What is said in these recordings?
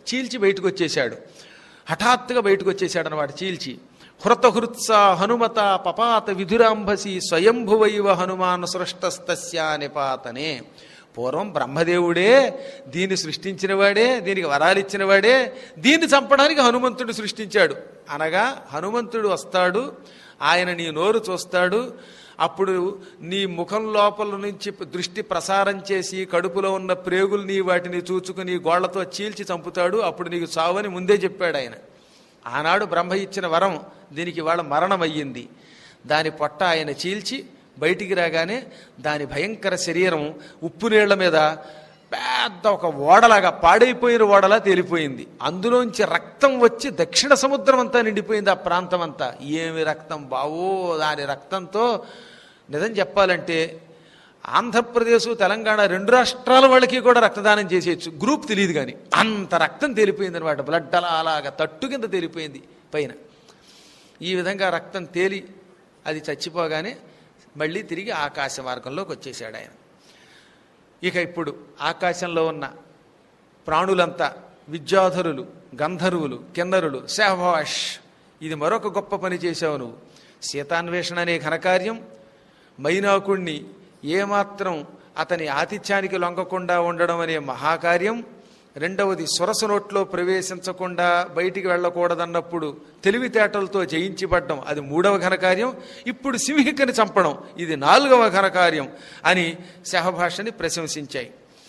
చీల్చి బయటకు వచ్చేశాడు హఠాత్తుగా బయటకు వచ్చేశాడు అనమాట చీల్చి హృతహృత్స హనుమత పపాత విధురాంభసి స్వయంభువైవ హనుమాన్ సృష్టస్తస్య నిపాతనే పూర్వం బ్రహ్మదేవుడే దీన్ని సృష్టించినవాడే దీనికి వరాలిచ్చినవాడే దీన్ని చంపడానికి హనుమంతుడు సృష్టించాడు అనగా హనుమంతుడు వస్తాడు ఆయన నీ నోరు చూస్తాడు అప్పుడు నీ ముఖం లోపల నుంచి దృష్టి ప్రసారం చేసి కడుపులో ఉన్న ప్రేగుల్ని వాటిని చూచుకుని గోళ్లతో చీల్చి చంపుతాడు అప్పుడు నీకు చావని ముందే చెప్పాడు ఆయన ఆనాడు బ్రహ్మ ఇచ్చిన వరం దీనికి వాళ్ళ మరణం అయ్యింది దాని పొట్ట ఆయన చీల్చి బయటికి రాగానే దాని భయంకర శరీరం ఉప్పు నీళ్ల మీద పెద్ద ఒక ఓడలాగా పాడైపోయిన ఓడలా తేలిపోయింది అందులోంచి రక్తం వచ్చి దక్షిణ సముద్రం అంతా నిండిపోయింది ఆ ప్రాంతం అంతా ఏమి రక్తం బావో దాని రక్తంతో నిజం చెప్పాలంటే ఆంధ్రప్రదేశ్ తెలంగాణ రెండు రాష్ట్రాల వాళ్ళకి కూడా రక్తదానం చేసేయచ్చు గ్రూప్ తెలియదు కానీ అంత రక్తం తేలిపోయింది అనమాట బ్లడ్ అలా అలాగా తట్టు కింద తేలిపోయింది పైన ఈ విధంగా రక్తం తేలి అది చచ్చిపోగానే మళ్ళీ తిరిగి ఆకాశ మార్గంలోకి వచ్చేసాడు ఆయన ఇక ఇప్పుడు ఆకాశంలో ఉన్న ప్రాణులంతా విద్యాధరులు గంధర్వులు కిన్నరులు శాభాష్ ఇది మరొక గొప్ప పని చేశావు నువ్వు సీతాన్వేషణ అనే ఘనకార్యం మైనాకుణ్ణి ఏమాత్రం అతని ఆతిథ్యానికి లొంగకుండా ఉండడం అనే మహాకార్యం రెండవది సొరస నోట్లో ప్రవేశించకుండా బయటికి వెళ్ళకూడదన్నప్పుడు తెలివితేటలతో జయించిపడ్డం అది మూడవ ఘనకార్యం ఇప్పుడు సింహికని చంపడం ఇది నాలుగవ ఘనకార్యం అని సహభాషని ప్రశంసించాయి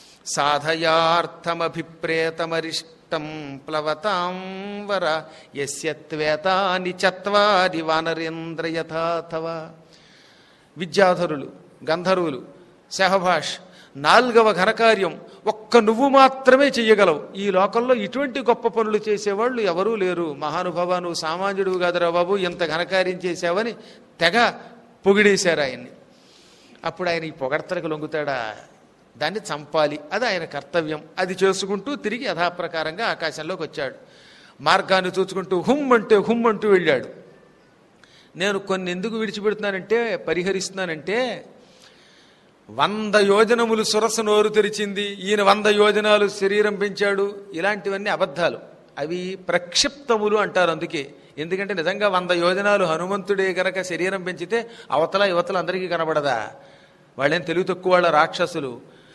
సాధయార్థమభిప్రేతమరిష్టం ప్లవతాం వర యస్యత్వేతాని చత్వారి వానరేంద్ర యథాతవ విద్యాధరులు గంధర్వులు సహభాష్ నాలుగవ ఘనకార్యం ఒక్క నువ్వు మాత్రమే చెయ్యగలవు ఈ లోకంలో ఇటువంటి గొప్ప పనులు చేసేవాళ్ళు ఎవరూ లేరు మహానుభావ నువ్వు సామాన్యుడు కాదురా బాబు ఇంత ఘనకార్యం చేశావని తెగ పొగిడేశారు ఆయన్ని అప్పుడు ఆయన ఈ పొగడ్తలకు లొంగుతాడా దాన్ని చంపాలి అది ఆయన కర్తవ్యం అది చేసుకుంటూ తిరిగి యథాప్రకారంగా ఆకాశంలోకి వచ్చాడు మార్గాన్ని చూసుకుంటూ హుమ్ అంటే హుమ్ అంటూ వెళ్ళాడు నేను కొన్ని ఎందుకు విడిచిపెడుతున్నానంటే పరిహరిస్తున్నానంటే వంద యోజనములు సురస నోరు తెరిచింది ఈయన వంద యోజనాలు శరీరం పెంచాడు ఇలాంటివన్నీ అబద్ధాలు అవి ప్రక్షిప్తములు అంటారు అందుకే ఎందుకంటే నిజంగా వంద యోజనాలు హనుమంతుడే గనక శరీరం పెంచితే అవతల యువతల అందరికీ కనబడదా వాళ్ళేం తెలివి తక్కువ వాళ్ళ రాక్షసులు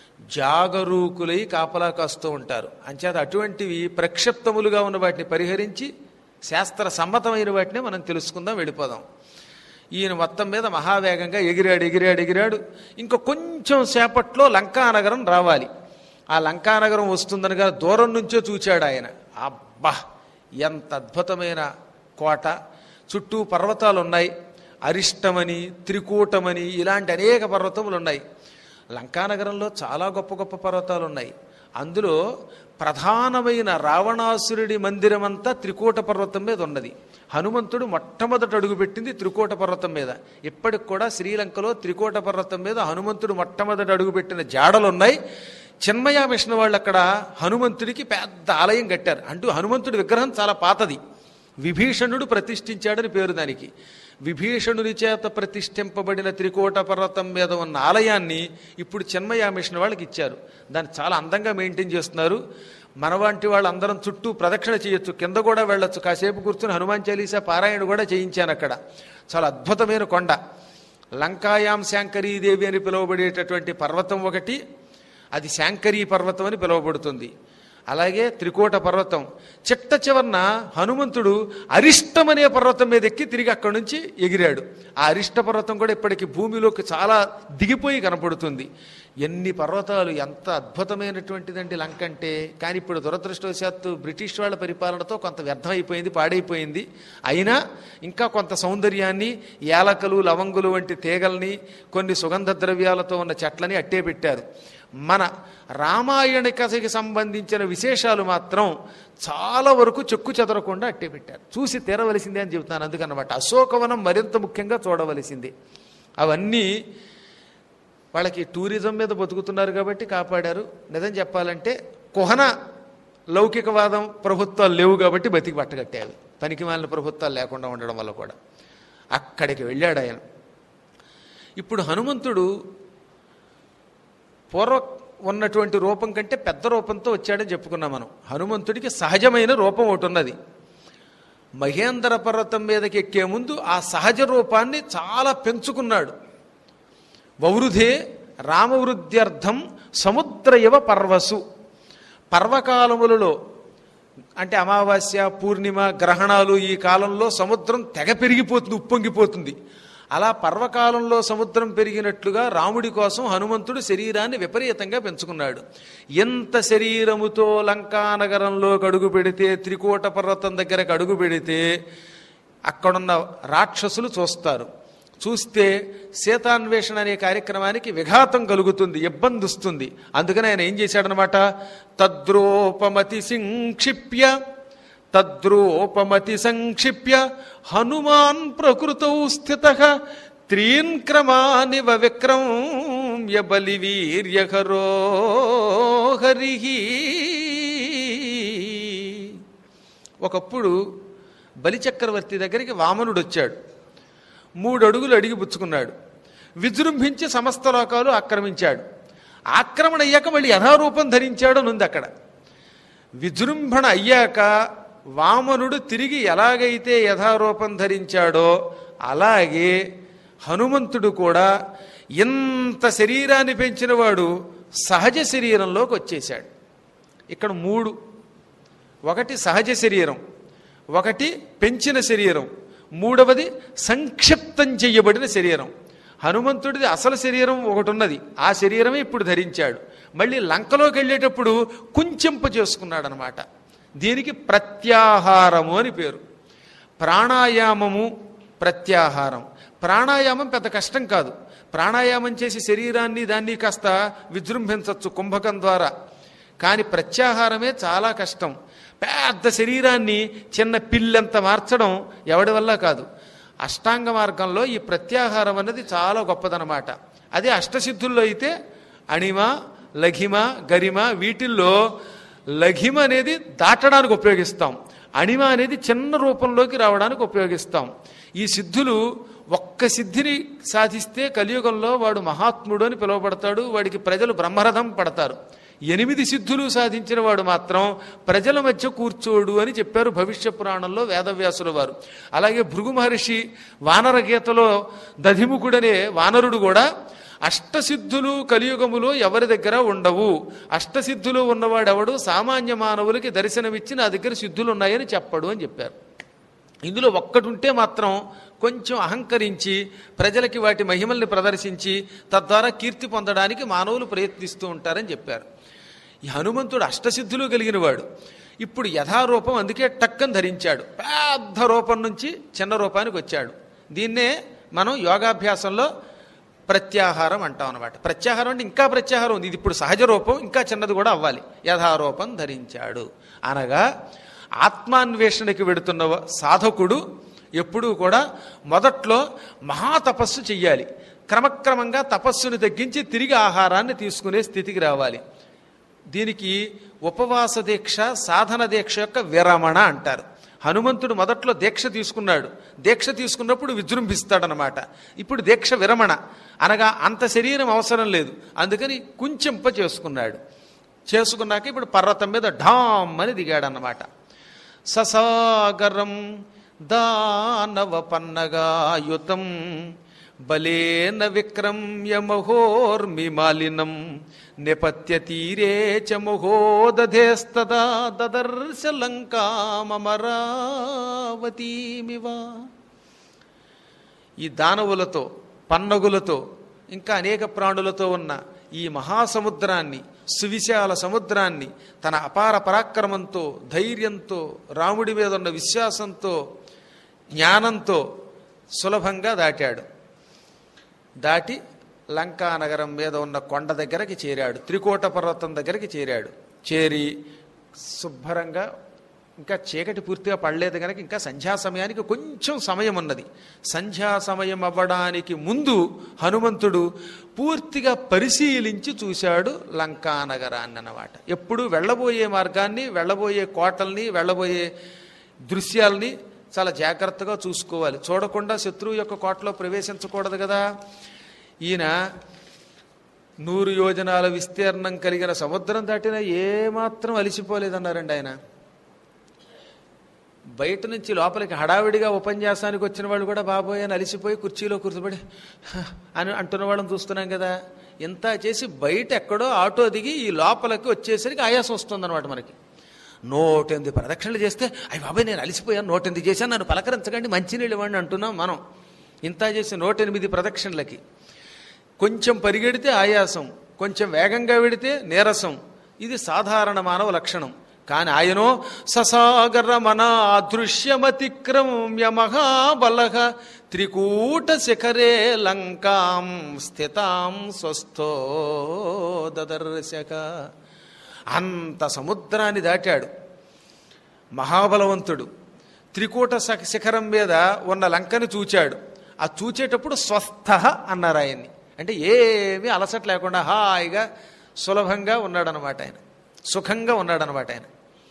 జాగరూకులై కాపలా కాస్తూ ఉంటారు అంచేత అటువంటివి ప్రక్షిప్తములుగా ఉన్న వాటిని పరిహరించి శాస్త్ర సమ్మతమైన వాటిని మనం తెలుసుకుందాం వెళ్ళిపోదాం ఈయన మొత్తం మీద మహావేగంగా ఎగిరాడు ఎగిరాడు ఎగిరాడు ఇంకా కొంచెం సేపట్లో లంకానగరం రావాలి ఆ లంకానగరం వస్తుందనగా దూరం నుంచే చూచాడు ఆయన అబ్బా ఎంత అద్భుతమైన కోట చుట్టూ పర్వతాలు ఉన్నాయి అరిష్టమని త్రికూటమని ఇలాంటి అనేక పర్వతములు ఉన్నాయి లంకానగరంలో చాలా గొప్ప గొప్ప పర్వతాలు ఉన్నాయి అందులో ప్రధానమైన రావణాసురుడి మందిరమంతా త్రికూట పర్వతం మీద ఉన్నది హనుమంతుడు మొట్టమొదట అడుగుపెట్టింది త్రికూట పర్వతం మీద ఇప్పటికి కూడా శ్రీలంకలో త్రికూట పర్వతం మీద హనుమంతుడు మొట్టమొదట అడుగుపెట్టిన జాడలు ఉన్నాయి చిన్మయ మిషన్ వాళ్ళు అక్కడ హనుమంతుడికి పెద్ద ఆలయం కట్టారు అంటూ హనుమంతుడి విగ్రహం చాలా పాతది విభీషణుడు ప్రతిష్ఠించాడని పేరు దానికి విభీషణుని చేత ప్రతిష్ఠింపబడిన త్రికోట పర్వతం మీద ఉన్న ఆలయాన్ని ఇప్పుడు చిన్మయ మిషన్ వాళ్ళకి ఇచ్చారు దాన్ని చాలా అందంగా మెయింటైన్ చేస్తున్నారు మన వంటి వాళ్ళందరం చుట్టూ ప్రదక్షిణ చేయొచ్చు కింద కూడా వెళ్ళొచ్చు కాసేపు కూర్చుని హనుమాన్ చాలీసా పారాయణ కూడా చేయించాను అక్కడ చాలా అద్భుతమైన కొండ లంకాయాం శాంకరీదేవి అని పిలువబడేటటువంటి పర్వతం ఒకటి అది శాంకరీ పర్వతం అని పిలువబడుతుంది అలాగే త్రికోట పర్వతం చిట్ట చివరన హనుమంతుడు అరిష్టం అనే పర్వతం మీద ఎక్కి తిరిగి అక్కడి నుంచి ఎగిరాడు ఆ అరిష్ట పర్వతం కూడా ఇప్పటికి భూమిలోకి చాలా దిగిపోయి కనపడుతుంది ఎన్ని పర్వతాలు ఎంత అద్భుతమైనటువంటిదండి లంక అంటే కానీ ఇప్పుడు దురదృష్టవశాత్తు బ్రిటిష్ వాళ్ళ పరిపాలనతో కొంత వ్యర్థమైపోయింది పాడైపోయింది అయినా ఇంకా కొంత సౌందర్యాన్ని యాలకలు లవంగులు వంటి తీగల్ని కొన్ని సుగంధ ద్రవ్యాలతో ఉన్న చెట్లని అట్టే పెట్టారు మన రామాయణ కథకి సంబంధించిన విశేషాలు మాత్రం చాలా వరకు చెక్కు చెదరకుండా అట్టే పెట్టారు చూసి తీరవలసిందే అని చెబుతాను అందుకన్నమాట అశోకవనం మరింత ముఖ్యంగా చూడవలసిందే అవన్నీ వాళ్ళకి టూరిజం మీద బతుకుతున్నారు కాబట్టి కాపాడారు నిజం చెప్పాలంటే కుహన లౌకికవాదం ప్రభుత్వాలు లేవు కాబట్టి బతికి పట్టగట్టారు పనికి మాలిన ప్రభుత్వాలు లేకుండా ఉండడం వల్ల కూడా అక్కడికి వెళ్ళాడు ఆయన ఇప్పుడు హనుమంతుడు పూర్వ ఉన్నటువంటి రూపం కంటే పెద్ద రూపంతో వచ్చాడని చెప్పుకున్నాం మనం హనుమంతుడికి సహజమైన రూపం ఒకటి ఉన్నది మహేంద్ర పర్వతం మీదకి ఎక్కే ముందు ఆ సహజ రూపాన్ని చాలా పెంచుకున్నాడు వవృధే రామవృద్ధ్యర్థం సముద్ర ఇవ పర్వసు పర్వకాలములలో అంటే అమావాస్య పూర్ణిమ గ్రహణాలు ఈ కాలంలో సముద్రం తెగ పెరిగిపోతుంది ఉప్పొంగిపోతుంది అలా పర్వకాలంలో సముద్రం పెరిగినట్లుగా రాముడి కోసం హనుమంతుడు శరీరాన్ని విపరీతంగా పెంచుకున్నాడు ఎంత శరీరముతో లంకానగరంలో అడుగు పెడితే త్రికోట పర్వతం దగ్గరకు అడుగు పెడితే అక్కడున్న రాక్షసులు చూస్తారు చూస్తే సీతాన్వేషణ అనే కార్యక్రమానికి విఘాతం కలుగుతుంది ఇబ్బంది వస్తుంది అందుకని ఆయన ఏం చేశాడనమాట తద్రోపమతి సంక్షిప్య తద్రోపమతి సంక్షిప్య హనుమాన్ ప్రకృతౌ స్థిత త్రీన్ క్రమానివ విక్రమ్య బలి వీర్యహరో హరి ఒకప్పుడు బలిచక్రవర్తి దగ్గరికి వామనుడు వచ్చాడు మూడు అడుగులు అడిగి పుచ్చుకున్నాడు విజృంభించి సమస్త లోకాలు ఆక్రమించాడు ఆక్రమణ అయ్యాక మళ్ళీ యథారూపం ధరించాడు అని ఉంది అక్కడ విజృంభణ అయ్యాక వామనుడు తిరిగి ఎలాగైతే యథారూపం ధరించాడో అలాగే హనుమంతుడు కూడా ఇంత శరీరాన్ని పెంచినవాడు సహజ శరీరంలోకి వచ్చేశాడు ఇక్కడ మూడు ఒకటి సహజ శరీరం ఒకటి పెంచిన శరీరం మూడవది సంక్షిప్తం చెయ్యబడిన శరీరం హనుమంతుడిది అసలు శరీరం ఒకటి ఉన్నది ఆ శరీరమే ఇప్పుడు ధరించాడు మళ్ళీ లంకలోకి వెళ్ళేటప్పుడు కుంచెంప చేసుకున్నాడు అనమాట దీనికి ప్రత్యాహారము అని పేరు ప్రాణాయామము ప్రత్యాహారం ప్రాణాయామం పెద్ద కష్టం కాదు ప్రాణాయామం చేసి శరీరాన్ని దాన్ని కాస్త విజృంభించవచ్చు కుంభకం ద్వారా కానీ ప్రత్యాహారమే చాలా కష్టం పెద్ద శరీరాన్ని చిన్న పిల్లంత మార్చడం ఎవడి వల్ల కాదు అష్టాంగ మార్గంలో ఈ ప్రత్యాహారం అన్నది చాలా గొప్పదనమాట అదే అష్టసిద్ధుల్లో అయితే అణిమ లఘిమ గరిమ వీటిల్లో లఘిమ అనేది దాటడానికి ఉపయోగిస్తాం అణిమ అనేది చిన్న రూపంలోకి రావడానికి ఉపయోగిస్తాం ఈ సిద్ధులు ఒక్క సిద్ధిని సాధిస్తే కలియుగంలో వాడు మహాత్ముడు అని పిలువబడతాడు వాడికి ప్రజలు బ్రహ్మరథం పడతారు ఎనిమిది సిద్ధులు సాధించిన వాడు మాత్రం ప్రజల మధ్య కూర్చోడు అని చెప్పారు భవిష్య పురాణంలో వేదవ్యాసుల వారు అలాగే భృగు మహర్షి వానర గీతలో దధిముఖుడనే వానరుడు కూడా అష్టసిద్ధులు కలియుగములో ఎవరి దగ్గర ఉండవు అష్టసిద్ధులు ఉన్నవాడెవడు సామాన్య మానవులకి దర్శనమిచ్చి నా దగ్గర సిద్ధులు ఉన్నాయని చెప్పడు అని చెప్పారు ఇందులో ఒక్కటి ఉంటే మాత్రం కొంచెం అహంకరించి ప్రజలకి వాటి మహిమల్ని ప్రదర్శించి తద్వారా కీర్తి పొందడానికి మానవులు ప్రయత్నిస్తూ ఉంటారని చెప్పారు ఈ హనుమంతుడు అష్టసిద్ధులు కలిగినవాడు ఇప్పుడు యథారూపం అందుకే టక్కని ధరించాడు పెద్ద రూపం నుంచి చిన్న రూపానికి వచ్చాడు దీన్నే మనం యోగాభ్యాసంలో ప్రత్యాహారం అంటాం అనమాట ప్రత్యాహారం అంటే ఇంకా ప్రత్యాహారం ఉంది ఇది ఇప్పుడు సహజ రూపం ఇంకా చిన్నది కూడా అవ్వాలి యథారూపం ధరించాడు అనగా ఆత్మాన్వేషణకి వెడుతున్న సాధకుడు ఎప్పుడూ కూడా మొదట్లో మహాతపస్సు చెయ్యాలి క్రమక్రమంగా తపస్సును తగ్గించి తిరిగి ఆహారాన్ని తీసుకునే స్థితికి రావాలి దీనికి ఉపవాస దీక్ష సాధన దీక్ష యొక్క విరమణ అంటారు హనుమంతుడు మొదట్లో దీక్ష తీసుకున్నాడు దీక్ష తీసుకున్నప్పుడు విజృంభిస్తాడనమాట ఇప్పుడు దీక్ష విరమణ అనగా అంత శరీరం అవసరం లేదు అందుకని కుంచెంప చేసుకున్నాడు చేసుకున్నాక ఇప్పుడు పర్వతం మీద ఢామ్ అని దిగాడన్నమాట ససాగరం దానవ పన్నగాయుతం బలేన విక్రమ్య మహోర్మిమాలినం నిపత్య తీరే చ మహోదధేస్తదా దదర్శ లంకామరావతీమివ ఈ దానవులతో పన్నగులతో ఇంకా అనేక ప్రాణులతో ఉన్న ఈ మహాసముద్రాన్ని సువిశాల సముద్రాన్ని తన అపార పరాక్రమంతో ధైర్యంతో రాముడి మీద ఉన్న విశ్వాసంతో జ్ఞానంతో సులభంగా దాటాడు దాటి లంకా నగరం మీద ఉన్న కొండ దగ్గరకి చేరాడు త్రికోట పర్వతం దగ్గరికి చేరాడు చేరి శుభ్రంగా ఇంకా చీకటి పూర్తిగా పడలేదు కనుక ఇంకా సంధ్యా సమయానికి కొంచెం సమయం ఉన్నది సంధ్యా సమయం అవ్వడానికి ముందు హనుమంతుడు పూర్తిగా పరిశీలించి చూశాడు లంకా నగరాన్ని అన్నమాట ఎప్పుడు వెళ్ళబోయే మార్గాన్ని వెళ్ళబోయే కోటల్ని వెళ్ళబోయే దృశ్యాల్ని చాలా జాగ్రత్తగా చూసుకోవాలి చూడకుండా శత్రువు యొక్క కోటలో ప్రవేశించకూడదు కదా ఈయన నూరు యోజనాల విస్తీర్ణం కలిగిన సముద్రం దాటినా ఏమాత్రం అలిసిపోలేదన్నారండి ఆయన బయట నుంచి లోపలికి హడావిడిగా ఉపన్యాసానికి వచ్చిన వాళ్ళు కూడా బాబోయ్ అని అలిసిపోయి కుర్చీలో కూర్చోబడి "హ" అని అంటున్న వాళ్ళని చూస్తున్నాం కదా ఇంత చేసి బయట ఎక్కడో ఆటో దిగి ఈ లోపలికి వచ్చేసరికి ఆయాసం వస్తుందన్నమాట మనకి నూటెనిమిది ప్రదక్షిణలు చేస్తే అయ్యి బాబాయ్ నేను అలిసిపోయాను నూటెనిమిది చేశాను నన్ను పలకరించకండి మంచినీళ్ళు ఇవ్వండి అంటున్నాం మనం ఇంత చేసి నూటెనిమిది ప్రదక్షిణలకి కొంచెం పరిగెడితే ఆయాసం కొంచెం వేగంగా వెడితే నీరసం ఇది సాధారణ మానవ లక్షణం కానీ ఆయనో ససాగర మన దృశ్యమతిక్రమ్య మహాబలహ త్రికూట శిఖరే లంకాం స్థితాం స్వస్థో దదర్శక అంత సముద్రాన్ని దాటాడు మహాబలవంతుడు త్రికూట శ- శిఖరం మీద ఉన్న లంకని చూచాడు ఆ చూచేటప్పుడు స్వస్థ అన్నారు ఆయన్ని అంటే ఏమీ అలసట లేకుండా హాయిగా సులభంగా ఉన్నాడనమాట ఆయన సుఖంగా ఉన్నాడనమాట ఆయన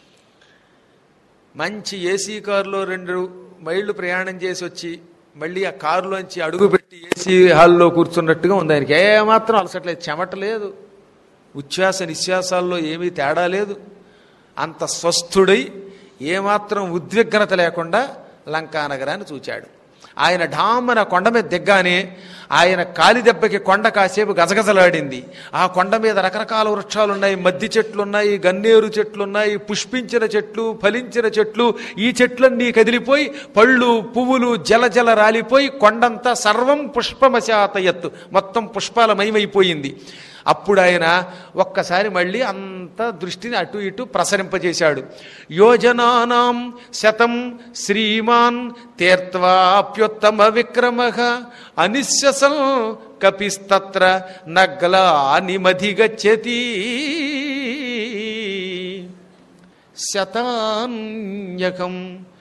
మంచి ఏసీ కారులో రెండు మైళ్ళు ప్రయాణం చేసి వచ్చి మళ్ళీ ఆ కారులోంచి అడుగు పెట్టి ఏసీ హాల్లో కూర్చున్నట్టుగా ఉంది ఆయనకి ఏమాత్రం అలసట్లేదు చెమట లేదు ఉచ్ఛ్వాస నిశ్వాసాల్లో ఏమీ తేడా లేదు అంత స్వస్థుడై ఏమాత్రం ఉద్విగ్నత లేకుండా లంకా నగరాన్ని చూచాడు ఆయన ఢామ్మన కొండ మీద దిగ్గానే ఆయన కాలి దెబ్బకి కొండ కాసేపు గజగజలాడింది ఆ కొండ మీద రకరకాల వృక్షాలు ఉన్నాయి మద్ది చెట్లు ఉన్నాయి గన్నేరు చెట్లు ఉన్నాయి పుష్పించిన చెట్లు ఫలించిన చెట్లు ఈ చెట్లన్నీ కదిలిపోయి పళ్ళు పువ్వులు జల జల రాలిపోయి కొండంతా సర్వం పుష్పమశాతయత్తు మొత్తం పుష్పాలమయమైపోయింది అప్పుడు ఆయన ఒక్కసారి మళ్ళీ అంత దృష్టిని అటు ఇటు ప్రసరింపజేశాడు యోజనానాం శతం శ్రీమాన్ తీర్థవాప్యుత్తమ విక్రమ అనిశ్వసం కపిస్తత్ర నగ్లానిమధిగచ్చతి శతాన్యకం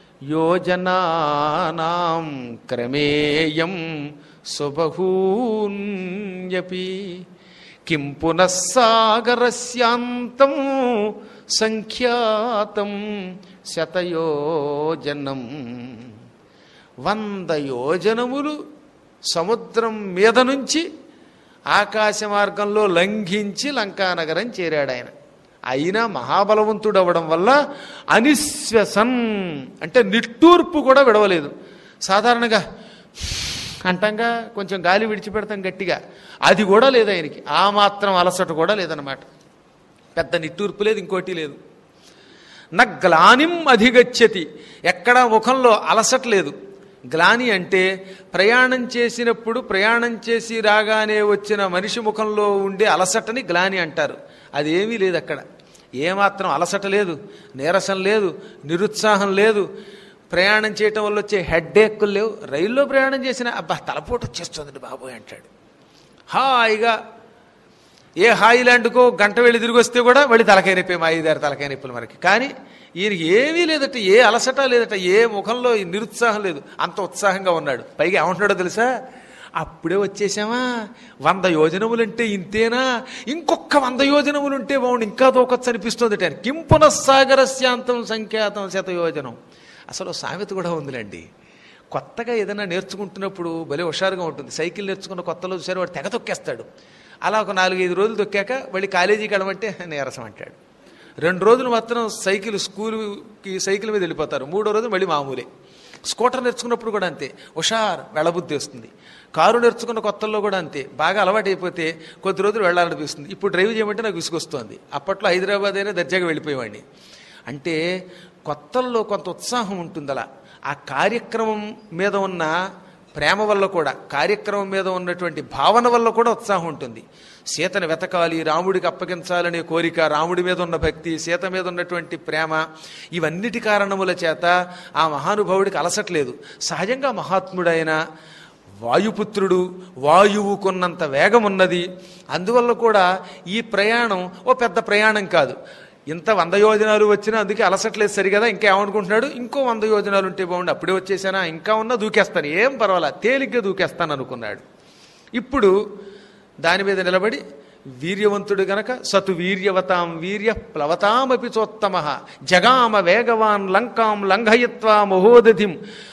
యోజనానాం క్రమేయం సుబహూన్యపి కిం పునఃసాగరస్యాంతం సంఖ్యాతం శతయోజనం వంద యోజనములు సముద్రం మీద నుంచి ఆకాశ మార్గంలో లంఘించి లంకానగరం చేరాడు ఆయన అయినా మహాబలవంతుడు అవ్వడం వల్ల అనిశ్వసన్ అంటే నిట్టూర్పు కూడా విడవలేదు సాధారణంగా అంటంగా కొంచెం గాలి విడిచిపెడతాం గట్టిగా అది కూడా లేదు ఆయనకి ఆ మాత్రం అలసట కూడా లేదనమాట పెద్ద నిట్టూర్పు లేదు ఇంకోటి లేదు నా గ్లానిం అధిగచ్చతి ఎక్కడా ముఖంలో అలసట లేదు గ్లాని అంటే ప్రయాణం చేసినప్పుడు ప్రయాణం చేసి రాగానే వచ్చిన మనిషి ముఖంలో ఉండే అలసటని గ్లాని అంటారు అదేమీ లేదు అక్కడ ఏమాత్రం అలసట లేదు నీరసం లేదు నిరుత్సాహం లేదు ప్రయాణం చేయటం వల్ల వచ్చే హెడ్ఏక్కులు లేవు రైల్లో ప్రయాణం చేసిన అబ్బా తలపోటు వచ్చేస్తుందండి బాబోయ్ అంటాడు హాయిగా ఏ హాయిలాండ్కో గంట వెళ్ళి తిరిగి వస్తే కూడా మళ్ళీ తలకాయ నొప్పి మా ఐదారు తలకాయ నొప్పులు మనకి కానీ ఈయనకి ఏమీ లేదట ఏ అలసట లేదట ఏ ముఖంలో ఈ నిరుత్సాహం లేదు అంత ఉత్సాహంగా ఉన్నాడు పైగా ఏమంటున్నాడో తెలుసా అప్పుడే వచ్చేసామా వంద యోజనములంటే ఇంతేనా ఇంకొక వంద యోజనములుంటే బాగుండు ఇంకా దూకొచ్చు అనిపిస్తుంది అంటే కిం పునఃసాగరస్యాంతం సంఖ్యాతం శతయోజనం అసలు సామెత కూడా ఉందిలేండి కొత్తగా ఏదైనా నేర్చుకుంటున్నప్పుడు భలే హుషారుగా ఉంటుంది సైకిల్ నేర్చుకున్న కొత్తలో చూసారు వాడు తెగ తొక్కేస్తాడు అలా ఒక నాలుగైదు రోజులు తొక్కాక మళ్ళీ కాలేజీకి వెళ్ళమంటే నీరసం అంటాడు రెండు రోజులు మాత్రం సైకిల్ స్కూల్కి సైకిల్ మీద వెళ్ళిపోతారు మూడో రోజు మళ్ళీ మామూలే స్కూటర్ నేర్చుకున్నప్పుడు కూడా అంతే హుషార్ వెళ్ళబుద్ధి వస్తుంది కారు నేర్చుకున్న కొత్తల్లో కూడా అంతే బాగా అలవాటు అయిపోతే కొద్ది రోజులు వెళ్ళాలనిపిస్తుంది ఇప్పుడు డ్రైవ్ చేయమంటే నాకు విసుగొస్తుంది అప్పట్లో హైదరాబాద్ అయినా దర్జాగా వెళ్ళిపోయేవాడిని అంటే కొత్తల్లో కొంత ఉత్సాహం ఉంటుంది అలా ఆ కార్యక్రమం మీద ఉన్న ప్రేమ వల్ల కూడా కార్యక్రమం మీద ఉన్నటువంటి భావన వల్ల కూడా ఉత్సాహం ఉంటుంది సీతను వెతకాలి రాముడికి అప్పగించాలనే కోరిక రాముడి మీద ఉన్న భక్తి సీత మీద ఉన్నటువంటి ప్రేమ ఇవన్నిటి కారణముల చేత ఆ మహానుభావుడికి అలసట్లేదు సహజంగా మహాత్ముడైన వాయుపుత్రుడు వాయువుకున్నంత వేగం ఉన్నది అందువల్ల కూడా ఈ ప్రయాణం ఓ పెద్ద ప్రయాణం కాదు ఇంత వంద యోజనాలు వచ్చినా అందుకే అలసట్లేదు సరిగదా ఇంకా ఏమనుకుంటున్నాడు ఇంకో వంద యోజనాలు ఉంటే బాగుండు అప్పుడే వచ్చేసానా ఇంకా ఉన్నా దూకేస్తాను ఏం పర్వాలా తేలిగ్గా దూకేస్తాను అనుకున్నాడు ఇప్పుడు దాని మీద నిలబడి వీర్యవంతుడు గనక సతు వీర్యవతాం వీర్య ప్లవతామపి చోత్తమ జగామ వేగవాన్ లంకాం లంఘయిత్వా మహోదధిం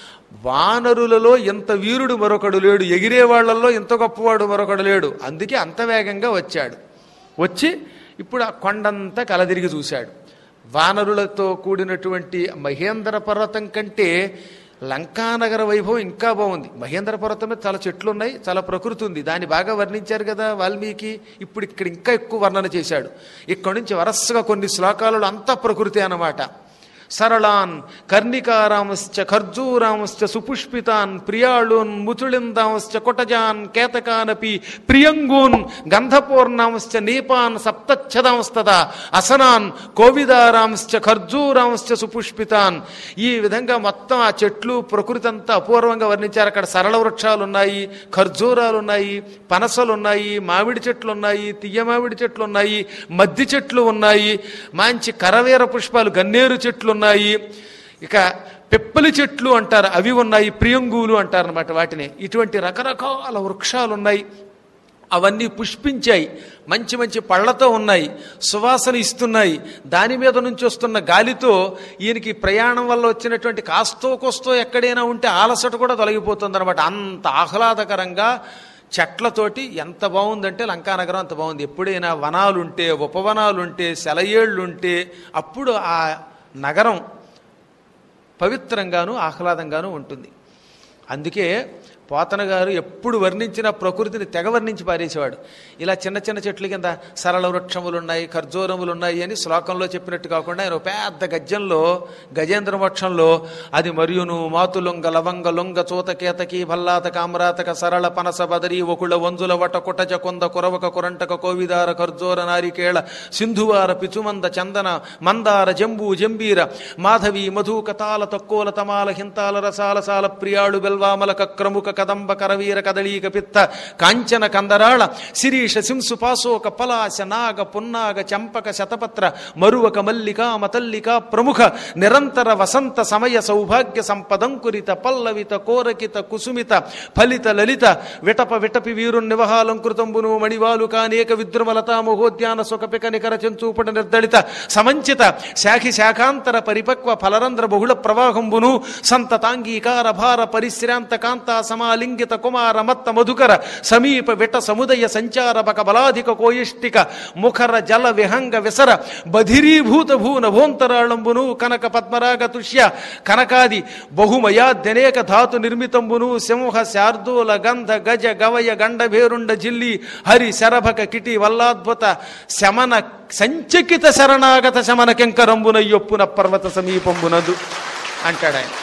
వానరులలో ఎంత వీరుడు మరొకడు లేడు ఎగిరే వాళ్ళల్లో ఇంత గొప్పవాడు మరొకడు లేడు అందుకే అంత వేగంగా వచ్చాడు వచ్చి ఇప్పుడు ఆ కొండంతా కలదిరిగి చూశాడు వానరులతో కూడినటువంటి మహేంద్ర పర్వతం కంటే లంకానగర వైభవం ఇంకా బాగుంది మహేంద్ర పర్వతం మీద చాలా చెట్లు ఉన్నాయి చాలా ప్రకృతి ఉంది దాన్ని బాగా వర్ణించారు కదా వాల్మీకి ఇప్పుడు ఇక్కడ ఇంకా ఎక్కువ వర్ణన చేశాడు ఇక్కడి నుంచి వరసగా కొన్ని శ్లోకాలలో అంతా ప్రకృతి అన్నమాట సరళాన్ కర్ణికారాంశ్చ ఖర్జూరాంశ్చ సుపుష్పితాన్ ప్రియాళూన్ ముచుళిందాంశ్చ కొటజాన్ కేతకానపి ప్రియంగూన్ గంధపూర్ణాంశ్చ నీపాన్ సప్తఛదాంస్తద అసనాన్ కోవిదారాంశ్చ ఖర్జూరాంశ్చ సుపుష్పితాన్ ఈ విధంగా మొత్తం ఆ చెట్లు ప్రకృతి అంతా అపూర్వంగా వర్ణించారు అక్కడ సరళ వృక్షాలు ఉన్నాయి ఖర్జూరాలు ఉన్నాయి పనసలు ఉన్నాయి మామిడి చెట్లు ఉన్నాయి తీయ మామిడి చెట్లు ఉన్నాయి మద్ది చెట్లు ఉన్నాయి మంచి కరవీర పుష్పాలు గన్నేరు చెట్లు ఉన్నాయి ఇక పిప్పలి చెట్లు అంటారు అవి ఉన్నాయి ప్రియంగులు అంటారు అనమాట వాటిని ఇటువంటి రకరకాల వృక్షాలు ఉన్నాయి అవన్నీ పుష్పించాయి మంచి మంచి పళ్ళతో ఉన్నాయి సువాసన ఇస్తున్నాయి దాని మీద నుంచి వస్తున్న గాలితో ఈయనకి ప్రయాణం వల్ల వచ్చినటువంటి కాస్తో కోస్తో ఎక్కడైనా ఉంటే ఆలసట కూడా తొలగిపోతుంది అనమాట అంత ఆహ్లాదకరంగా చెట్లతోటి ఎంత బాగుందంటే లంకానగరం అంత బాగుంది ఎప్పుడైనా వనాలుంటే ఉపవనాలుంటే సెలయేళ్ళుంటే అప్పుడు ఆ నగరం పవిత్రంగాను ఆహ్లాదంగాను ఉంటుంది అందుకే పోతన గారు ఎప్పుడు వర్ణించిన ప్రకృతిని తెగ వర్ణించి పారేసేవాడు ఇలా చిన్న చిన్న చెట్ల కింద సరళ వృక్షములు ఉన్నాయి ఖర్జూరములు ఉన్నాయి అని శ్లోకంలో చెప్పినట్టు కాకుండా ఆయన ఒక పెద్ద గద్యంలో గజేంద్ర మోక్షంలో అది మరియును మాతులొంగ లవంగ లొంగ చోత కేతకి భల్లాత కామరాతక సరళ పనస బదరి ఒకుళ వంజుల వట కుటజ కొంద కురవక కురంటక కోవిదార ఖర్జూర నారికేళ సింధువార పిచుమంద చందన మందార జంబూ జంబీర మాధవి మధుక తాల తక్కువల తమాల హింతాల రసాల సాల ప్రియాళు బెల్వామలక క్రముక కదంబ కరవీర కదళీక పిత్త కాంచన కందరాళ శిరీష శింసు పాసోక పలాశ నాగ పున్నాగ చంపక శతపత్ర మరువక మల్లిక మతల్లిక ప్రముఖ నిరంతర వసంత సమయ సౌభాగ్య సంపదంకురిత పల్లవిత కోరకిత కుసుమిత ఫలిత లలిత విటప విటపి వీరు నివహాలంకృతంబును మణివాలు కానేక విద్రుమలతా మహోద్యాన సుఖపిక నికర చెంచూపట నిర్దళిత సమంచిత శాఖి శాఖాంతర పరిపక్వ ఫలరంధ్ర బహుళ ప్రవాహంబును సంతతాంగీకార భార పరిశ్రాంత కాంత సమాలింగిత కుమార మత్త మధుకర సమీప విట సముదయ సంచార బక బలాధిక కోయిష్టిక ముఖర జల విహంగ విసర బధిరీభూత భూ నభోంతరాళంబును కనక పద్మరాగ తుష్య కనకాది బహుమయాద్యనేక ధాతు నిర్మితంబును సింహ శార్దూల గంధ గజ గవయ గండభేరుండ జిల్లి హరి శరభక కిటి వల్లాద్భుత శమన సంచకిత శరణాగత శమన కెంకరంబున యొప్పున పర్వత సమీపంబునదు అంటాడు ఆయన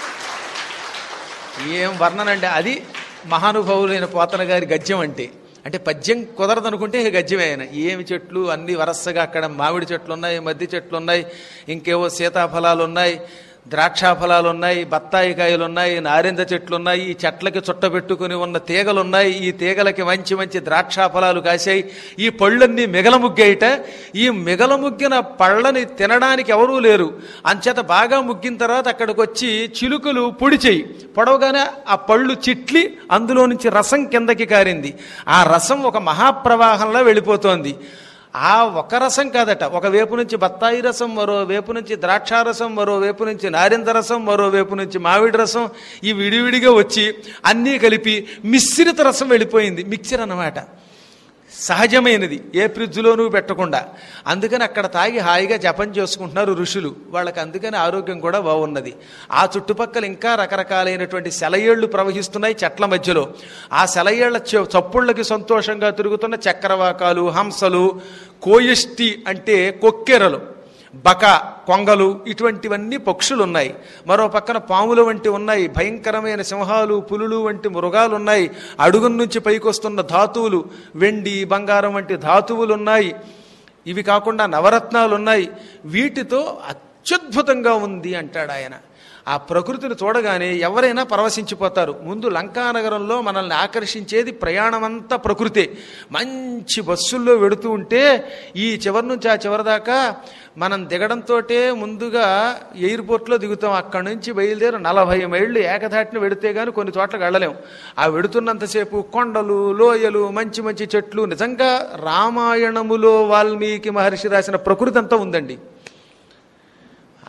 ఏం వర్ణనండి అది మహానుభావులైన పోతన గారి గద్యం అంటే అంటే పద్యం కుదరదనుకుంటే ఇక గద్యమే ఆయన ఏమి చెట్లు అన్ని వరసగా అక్కడ మామిడి చెట్లు ఉన్నాయి మద్ది చెట్లు ఉన్నాయి ఇంకేవో సీతాఫలాలు ఉన్నాయి ద్రాక్ష ఫలాలు ఉన్నాయి బత్తాయి కాయలు ఉన్నాయి నారింజ చెట్లు ఉన్నాయి ఈ చెట్లకి చుట్టబెట్టుకుని ఉన్న తీగలు ఉన్నాయి ఈ తీగలకి మంచి మంచి ద్రాక్ష ఫలాలు కాశాయి ఈ పళ్ళన్నీ మిగలముగ్గేయట ఈ మిగలముగ్గిన పళ్ళని తినడానికి ఎవరూ లేరు అంచేత బాగా ముగ్గిన తర్వాత అక్కడికి వచ్చి చిలుకలు పొడిచేయి పొడవగానే ఆ పళ్ళు చిట్లి అందులో నుంచి రసం కిందకి కారింది ఆ రసం ఒక మహాప్రవాహంలో వెళ్ళిపోతోంది ఆ ఒక రసం కాదట ఒక వేపు నుంచి బత్తాయి రసం మరో వేపు నుంచి ద్రాక్షారసం మరో వేపు నుంచి నారింజ రసం మరో వేపు నుంచి మామిడి రసం ఈ విడివిడిగా వచ్చి అన్నీ కలిపి మిశ్రిత రసం వెళ్ళిపోయింది మిక్చర్ అన్నమాట సహజమైనది ఏ ఫ్రిడ్జ్లోనూ పెట్టకుండా అందుకని అక్కడ తాగి హాయిగా జపం చేసుకుంటున్నారు ఋషులు వాళ్ళకి అందుకని ఆరోగ్యం కూడా బాగున్నది ఆ చుట్టుపక్కల ఇంకా రకరకాలైనటువంటి సెలయేళ్లు ప్రవహిస్తున్నాయి చెట్ల మధ్యలో ఆ సెలయేళ్ల చె- చప్పుళ్ళకి సంతోషంగా తిరుగుతున్న చక్రవాకాలు హంసలు కోయిష్టి అంటే కొక్కెరలు బక కొంగలు ఇటువంటివన్నీ పక్షులు ఉన్నాయి మరో పక్కన పాములు వంటి ఉన్నాయి భయంకరమైన సింహాలు పులులు వంటి మృగాలు ఉన్నాయి అడుగుల నుంచి పైకొస్తున్న ధాతువులు వెండి బంగారం వంటి ధాతువులు ఉన్నాయి ఇవి కాకుండా నవరత్నాలు ఉన్నాయి వీటితో అత్యద్భుతంగా ఉంది అంటాడు ఆయన ఆ ప్రకృతిని చూడగానే ఎవరైనా పరవశించిపోతారు ముందు లంకానగరంలో మనల్ని ఆకర్షించేది ప్రయాణమంతా ప్రకృతే మంచి బస్సుల్లో వెడుతూ ఉంటే ఈ చివరి నుంచి ఆ చివరి దాకా మనం దిగడంతో ముందుగా ఎయిర్పోర్ట్లో దిగుతాం అక్కడి నుంచి బయలుదేరి నలభై మైళ్ళు ఏకధాటిని వెడితే కానీ కొన్ని చోట్లకు వెళ్ళలేం ఆ వెడుతున్నంతసేపు కొండలు లోయలు మంచి మంచి చెట్లు నిజంగా రామాయణములో వాల్మీకి మహర్షి రాసిన ప్రకృతి అంతా ఉందండి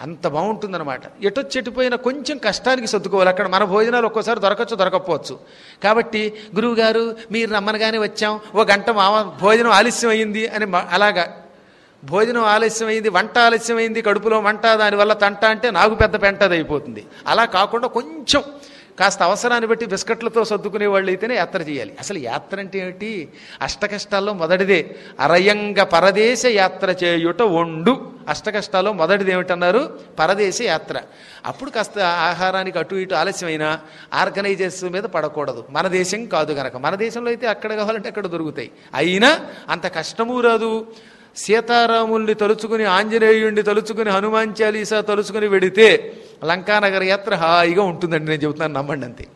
అంత బాగుంటుందన్నమాట ఎటొచ్చెటిపోయినా కొంచెం కష్టానికి సర్దుకోవాలి అక్కడ మన భోజనాలు ఒక్కోసారి దొరకచ్చు దొరకపోవచ్చు కాబట్టి గురువుగారు మీరు రమ్మనగానే వచ్చాం ఓ గంట మా భోజనం ఆలస్యం అయింది అని మ- అలాగా భోజనం ఆలస్యమైంది వంట ఆలస్యమైంది కడుపులో మంట దానివల్ల తంట అంటే నాకు పెద్ద పెంటది అయిపోతుంది అలా కాకుండా కొంచెం కాస్త అవసరాన్ని బట్టి బిస్కెట్లతో సర్దుకునే వాళ్ళు అయితేనే యాత్ర చేయాలి అసలు యాత్ర అంటే ఏమిటి అష్టకష్టాల్లో మొదటిదే అరయంగ పరదేశ యాత్ర చేయుట ఒండు అష్టకష్టాల్లో మొదటిది ఏమిటన్నారు పరదేశ యాత్ర అప్పుడు కాస్త ఆహారానికి అటు ఇటు ఆలస్యమైనా ఆర్గనైజర్స్ మీద పడకూడదు మన దేశం కాదు గనక మన దేశంలో అయితే అక్కడ కావాలంటే అక్కడ దొరుకుతాయి అయినా అంత కష్టము రాదు సీతారాముల్ని తలుచుకుని ఆంజనేయుణ్ణి తలుచుకుని హనుమాన్ చాలీసా తలుచుకుని వెడితే లంకానగర యాత్ర హాయిగా ఉంటుందండి నేను చెబుతున్నాను నమ్మండి అంతే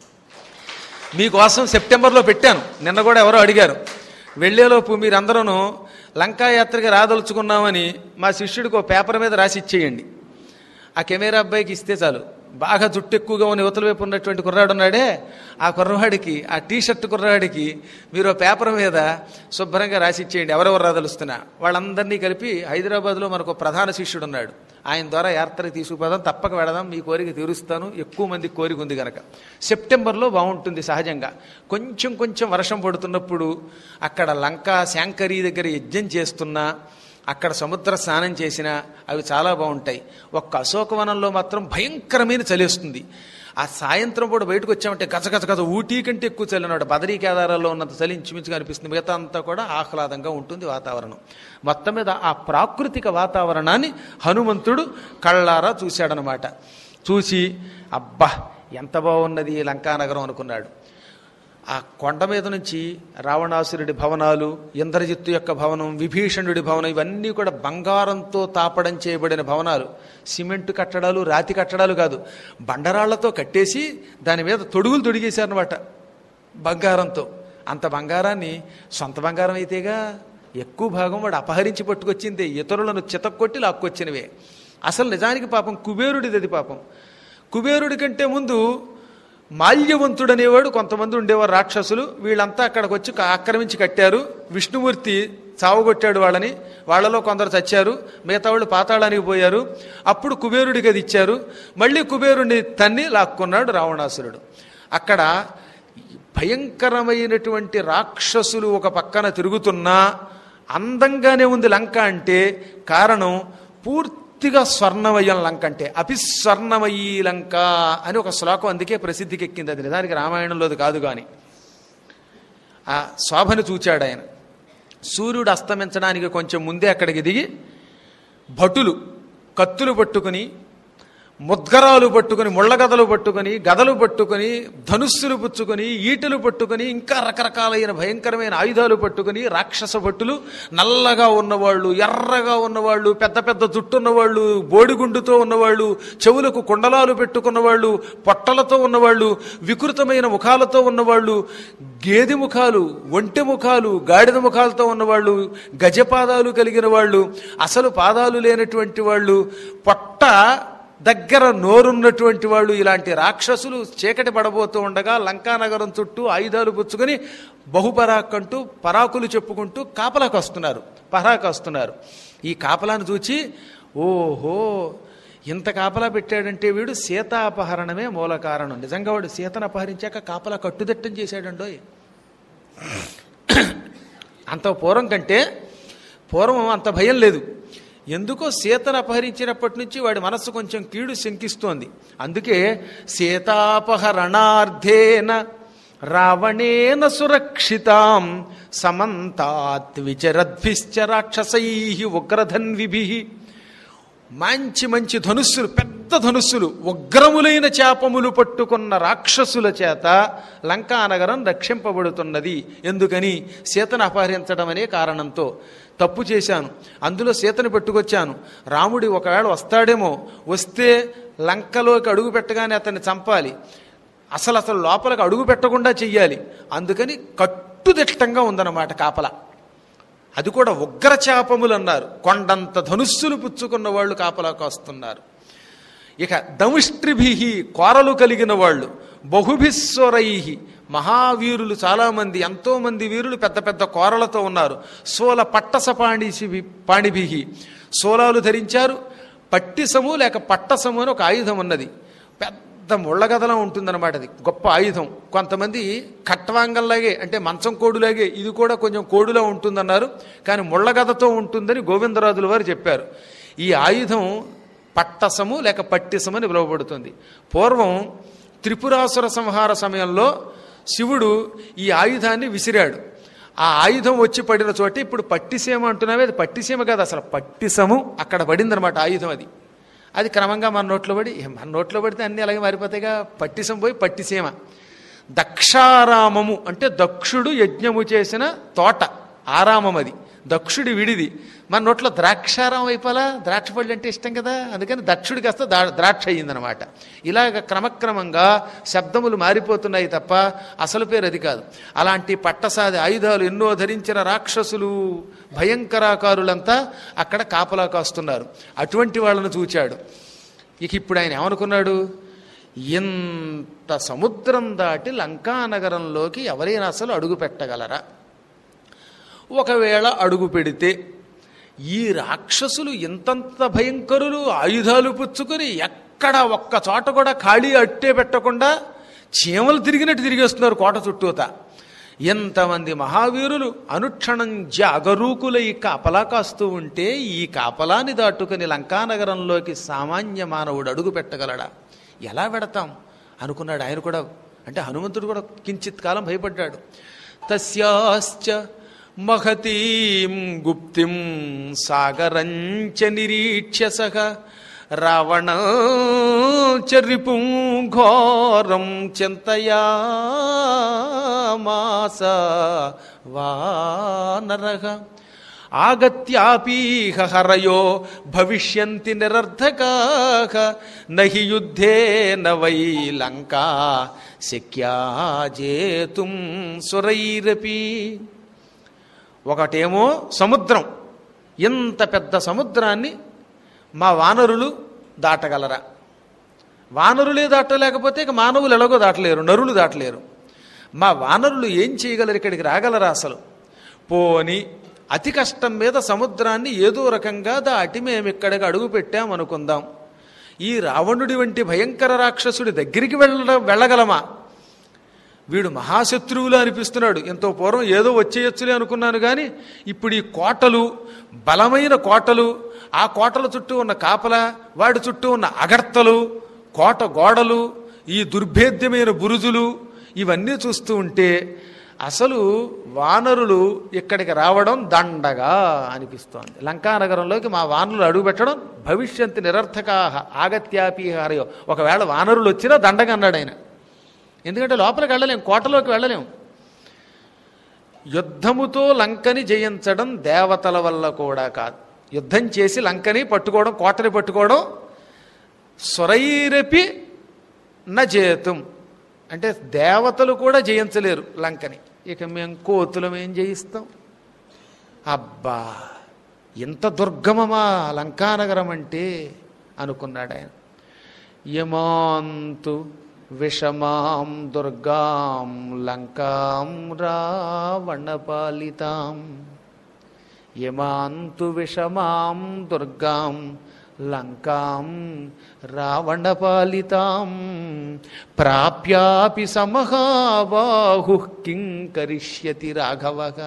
మీకోసం సెప్టెంబర్లో పెట్టాను నిన్న కూడా ఎవరో అడిగారు వెళ్ళేలోపు మీరందరూ లంకా యాత్రకి రాదలుచుకున్నామని మా శిష్యుడికి ఒక పేపర్ మీద రాసి ఇచ్చేయండి ఆ కెమెరా అబ్బాయికి ఇస్తే చాలు బాగా జుట్టు ఎక్కువగా ఉన్న యువతల వైపు ఉన్నటువంటి కుర్రాడు ఉన్నాడే ఆ కుర్రవాడికి ఆ టీ షర్ట్ కుర్రవాడికి మీరు ఆ పేపర్ మీద శుభ్రంగా రాసి ఇచ్చేయండి ఎవరెవరు రాదలుస్తున్నా వాళ్ళందరినీ కలిపి హైదరాబాద్లో మనకు ఒక ప్రధాన శిష్యుడు ఉన్నాడు ఆయన ద్వారా యాత్రకి తీసుకుపోదాం తప్పక వెళదాం మీ కోరిక తీరుస్తాను ఎక్కువ మంది కోరిక ఉంది కనుక సెప్టెంబర్లో బాగుంటుంది సహజంగా కొంచెం కొంచెం వర్షం పడుతున్నప్పుడు అక్కడ లంకా శాంకరీ దగ్గర యజ్ఞం చేస్తున్నా అక్కడ సముద్ర స్నానం చేసినా అవి చాలా బాగుంటాయి ఒక్క అశోకవనంలో మాత్రం భయంకరమైన చలేస్తుంది ఆ సాయంత్రం పూట బయటకు వచ్చామంటే గజ గజ గజ ఊటీ కంటే ఎక్కువ చలి అన్నమాట బదరీ కేదారాల్లో ఉన్నంత చలి ఇంచుమించుగా అనిపిస్తుంది మిగతా అంతా కూడా ఆహ్లాదంగా ఉంటుంది వాతావరణం మొత్తం మీద ఆ ప్రాకృతిక వాతావరణాన్ని హనుమంతుడు కళ్ళారా చూశాడనమాట చూసి అబ్బా ఎంత బాగున్నది ఈ లంకానగరం అనుకున్నాడు ఆ కొండ మీద నుంచి రావణాసురుడి భవనాలు ఇంద్రజిత్తు యొక్క భవనం విభీషణుడి భవనం ఇవన్నీ కూడా బంగారంతో తాపడం చేయబడిన భవనాలు సిమెంట్ కట్టడాలు రాతి కట్టడాలు కాదు బండరాళ్లతో కట్టేసి దాని మీద తొడుగులు తొడిగేశారనమాట బంగారంతో అంత బంగారాన్ని సొంత బంగారం అయితేగా ఎక్కువ భాగం వాడు అపహరించి పట్టుకొచ్చిందే ఇతరులను చితక్కొట్టి లాక్కొచ్చినవే అసలు నిజానికి పాపం కుబేరుడిది అది పాపం కుబేరుడి కంటే ముందు మాల్యవంతుడు అనేవాడు కొంతమంది ఉండేవారు రాక్షసులు వీళ్ళంతా అక్కడికి వచ్చి క- ఆక్రమించి కట్టారు విష్ణుమూర్తి చావగొట్టాడు వాళ్ళని వాళ్ళలో కొందరు చచ్చారు మిగతా వాళ్ళు పాతాళానికి పోయారు అప్పుడు కుబేరుడికి అది ఇచ్చారు మళ్ళీ కుబేరుడిని తన్ని లాక్కున్నాడు రావణాసురుడు అక్కడ భయంకరమైనటువంటి రాక్షసులు ఒక పక్కన తిరుగుతున్నా అందంగానే ఉంది లంక అంటే కారణం పూర్తిగా స్వర్ణమయం లంక అంటే అపిస్వర్ణమయీ లంక అని ఒక శ్లోకం అందుకే ప్రసిద్ధికి ఎక్కింది అది నిజానికి రామాయణంలోది కాదు కానీ ఆ శోభను చూచాడు ఆయన సూర్యుడు అస్తమించడానికి కొంచెం ముందే అక్కడికి దిగి భటులు కత్తులు పట్టుకుని ముద్గరాలు పట్టుకుని ముళ్ళగదలు పట్టుకుని గదలు పట్టుకుని ధనుస్సులు పుచ్చుకొని ఈటలు పట్టుకుని ఇంకా రకరకాలైన భయంకరమైన ఆయుధాలు పట్టుకుని రాక్షస భట్టులు నల్లగా ఉన్నవాళ్ళు ఎర్రగా ఉన్నవాళ్ళు పెద్ద పెద్ద జుట్టు ఉన్నవాళ్ళు బోడిగుండుతో ఉన్నవాళ్ళు చెవులకు కుండలాలు పెట్టుకున్నవాళ్ళు పొట్టలతో ఉన్నవాళ్ళు వికృతమైన ముఖాలతో ఉన్నవాళ్ళు గేదె ముఖాలు ఒంటె ముఖాలు గాడిద ముఖాలతో ఉన్నవాళ్ళు గజపాదాలు కలిగిన వాళ్ళు అసలు పాదాలు లేనటువంటి వాళ్ళు పొట్ట దగ్గర నోరున్నటువంటి వాళ్ళు ఇలాంటి రాక్షసులు చీకటి పడబోతూ ఉండగా లంకానగరం చుట్టూ ఆయుధాలు పుచ్చుకొని బహుపరాకంటూ పరాకులు చెప్పుకుంటూ కాపలాకు వస్తున్నారు పరాకు వస్తున్నారు ఈ కాపలాను చూచి ఓహో ఇంత కాపలా పెట్టాడంటే వీడు సీతాపహరణమే మూల కారణం నిజంగా వాడు సీతను అపహరించాక కాపలా కట్టుదిట్టం చేశాడండోయ్ అంత పూర్వం కంటే పూర్వం అంత భయం లేదు ఎందుకో సీతను అపహరించినప్పటి నుంచి వాడి మనస్సు కొంచెం కీడు శంకిస్తోంది అందుకే సీతాపహరణార్థేన రావణేన సురక్షితాం సమంతాత్ విచరద్భిశ్చ రాక్షసై ఉగ్రధన్విభి మంచి మంచి ధనుస్సులు పెద్ద ధనుస్సులు ఉగ్రములైన చేపములు పట్టుకున్న రాక్షసుల చేత లంకానగరం రక్షింపబడుతున్నది ఎందుకని సీతను అపహరించడం అనే కారణంతో తప్పు చేశాను అందులో సీతను పెట్టుకొచ్చాను రాముడి ఒకవేళ వస్తాడేమో వస్తే లంకలోకి అడుగు పెట్టగానే అతన్ని చంపాలి అసలు అసలు లోపలికి అడుగు పెట్టకుండా చెయ్యాలి అందుకని కట్టుదిట్టంగా ఉందన్నమాట కాపలా అది కూడా ఉగ్ర చేపములు అన్నారు కొండంత ధనుస్సులు పుచ్చుకున్న వాళ్ళు కాపలాకు వస్తున్నారు ఇక దముష్ట్రిభి కోరలు కలిగిన వాళ్ళు బహుభిస్వరై మహావీరులు చాలామంది ఎంతోమంది వీరులు పెద్ద పెద్ద కోరలతో ఉన్నారు సోల పట్టస పాణిసి పాణిభి సోలాలు ధరించారు పట్టిసము లేక పట్టసము అని ఒక ఆయుధం ఉన్నది పెద్ద ముళ్ళగదలం ఉంటుందన్నమాట అది గొప్ప ఆయుధం కొంతమంది కట్వాంగల్లాగే అంటే మంచం కోడులాగే ఇది కూడా కొంచెం కోడులా ఉంటుందన్నారు కానీ ముళ్ళగదతో ఉంటుందని గోవిందరాజుల వారు చెప్పారు ఈ ఆయుధం పట్టసము లేక పట్టిసము అని పిలువబడుతుంది పూర్వం త్రిపురాసుర సంహార సమయంలో శివుడు ఈ ఆయుధాన్ని విసిరాడు ఆ ఆయుధం వచ్చి పడిన చోట ఇప్పుడు పట్టిసీమ అంటున్నావే అది పట్టిసీమ కాదు అసలు పట్టిసము అక్కడ పడిందనమాట ఆయుధం అది అది క్రమంగా మన నోట్లో పడి ఏ, మన నోట్లో పడితే అన్నీ అలాగే మారిపోతాయిగా పట్టిసం పోయి పట్టిసీమ దక్షారామము అంటే దక్షుడు యజ్ఞము చేసిన తోట ఆరామం అది దక్షుడి విడిది మన నోట్లో ద్రాక్షారామం అయిపోలా ద్రాక్ష పళ్ళు అంటే ఇష్టం కదా అందుకని దక్షుడి కాస్త దా ద్రాక్ష అయ్యిందనమాట ఇలాగ క్రమక్రమంగా శబ్దములు మారిపోతున్నాయి తప్ప అసలు పేరు అది కాదు అలాంటి పట్టసాది ఆయుధాలు ఎన్నో ధరించిన రాక్షసులు భయంకరాకారులంతా అక్కడ కాపలా కాస్తున్నారు అటువంటి వాళ్ళను చూచాడు ఇక ఇప్పుడు ఆయన ఏమనుకున్నాడు ఇంత సముద్రం దాటి లంకానగరంలోకి ఎవరైనా అసలు అడుగు పెట్టగలరా ఒకవేళ అడుగు పెడితే ఈ రాక్షసులు ఇంతంత భయంకరులు ఆయుధాలు పుచ్చుకొని ఎక్కడ ఒక్క చోట కూడా ఖాళీ అట్టే పెట్టకుండా చీమలు తిరిగినట్టు తిరిగేస్తున్నారు కోట చుట్టూత ఎంతమంది మహావీరులు అనుక్షణం జాగరూకులై కాపలా కాస్తూ ఉంటే ఈ కాపలాని దాటుకుని లంకానగరంలోకి సామాన్య మానవుడు అడుగు పెట్టగలడా ఎలా పెడతాం అనుకున్నాడు ఆయన కూడా అంటే హనుమంతుడు కూడా కించిత్ కాలం భయపడ్డాడు తస్యాశ్చ మహతీం గుప్తిం సాగరంచ నిరీక్ష్య సహ రావణ చరిపుం ఘోరం చింతయామాస వానరః ఆగత్యాపీహ హరయో భవిష్యంతి నిరర్ధకాః నహి యుద్ధేన వై లంకా శక్యా జేతుం సురైరపి ఒకటేమో సముద్రం ఇంత పెద్ద సముద్రాన్ని మా వానరులు దాటగలరా వానరులే దాటలేకపోతే ఇక మానవులు ఎలాగో దాటలేరు నరులు దాటలేరు మా వానరులు ఏం చేయగలరు ఇక్కడికి రాగలరా అసలు పోని అతి కష్టం మీద సముద్రాన్ని ఏదో రకంగా దాటి మేము ఇక్కడికి అడుగు పెట్టామనుకుందాం ఈ రావణుడి వంటి భయంకర రాక్షసుడి దగ్గరికి వెళ్ళ వెళ్ళగలమా వీడు మహాశత్రువులు అనిపిస్తున్నాడు ఎంతో పూర్వం ఏదో వచ్చేయచ్చులే అనుకున్నాను కానీ ఇప్పుడు ఈ కోటలు బలమైన కోటలు ఆ కోటల చుట్టూ ఉన్న కాపల వాడి చుట్టూ ఉన్న అగర్తలు కోట గోడలు ఈ దుర్భేద్యమైన బురుజులు ఇవన్నీ చూస్తూ ఉంటే అసలు వానరులు ఇక్కడికి రావడం దండగా అనిపిస్తోంది లంకానగరంలోకి మా వానరులు అడుగుపెట్టడం భవిష్యంతి నిరర్థకాహ ఆగత్యాపీహారయో ఒకవేళ వానరులు వచ్చినా దండగా అన్నాడు ఆయన ఎందుకంటే లోపలికి వెళ్ళలేం కోటలోకి వెళ్ళలేం యుద్ధముతో లంకని జయించడం దేవతల వల్ల కూడా కాదు యుద్ధం చేసి లంకని పట్టుకోవడం కోటని పట్టుకోవడం స్వరైరపి నజేతం అంటే దేవతలు కూడా జయించలేరు లంకని ఇక మేము కోతులం ఏం జయిస్తాం అబ్బా ఇంత దుర్గమమా లంకానగరం అంటే అనుకున్నాడు ఆయన యమాంతు విషమాం దుర్గాం లంకాం రావణపాలితాం యమాంతు విషమాం దుర్గాం లంకాం రావణపాలితాం ప్రాప్యాపి సమహాబాహు కిం కరిష్యతి రాఘవగా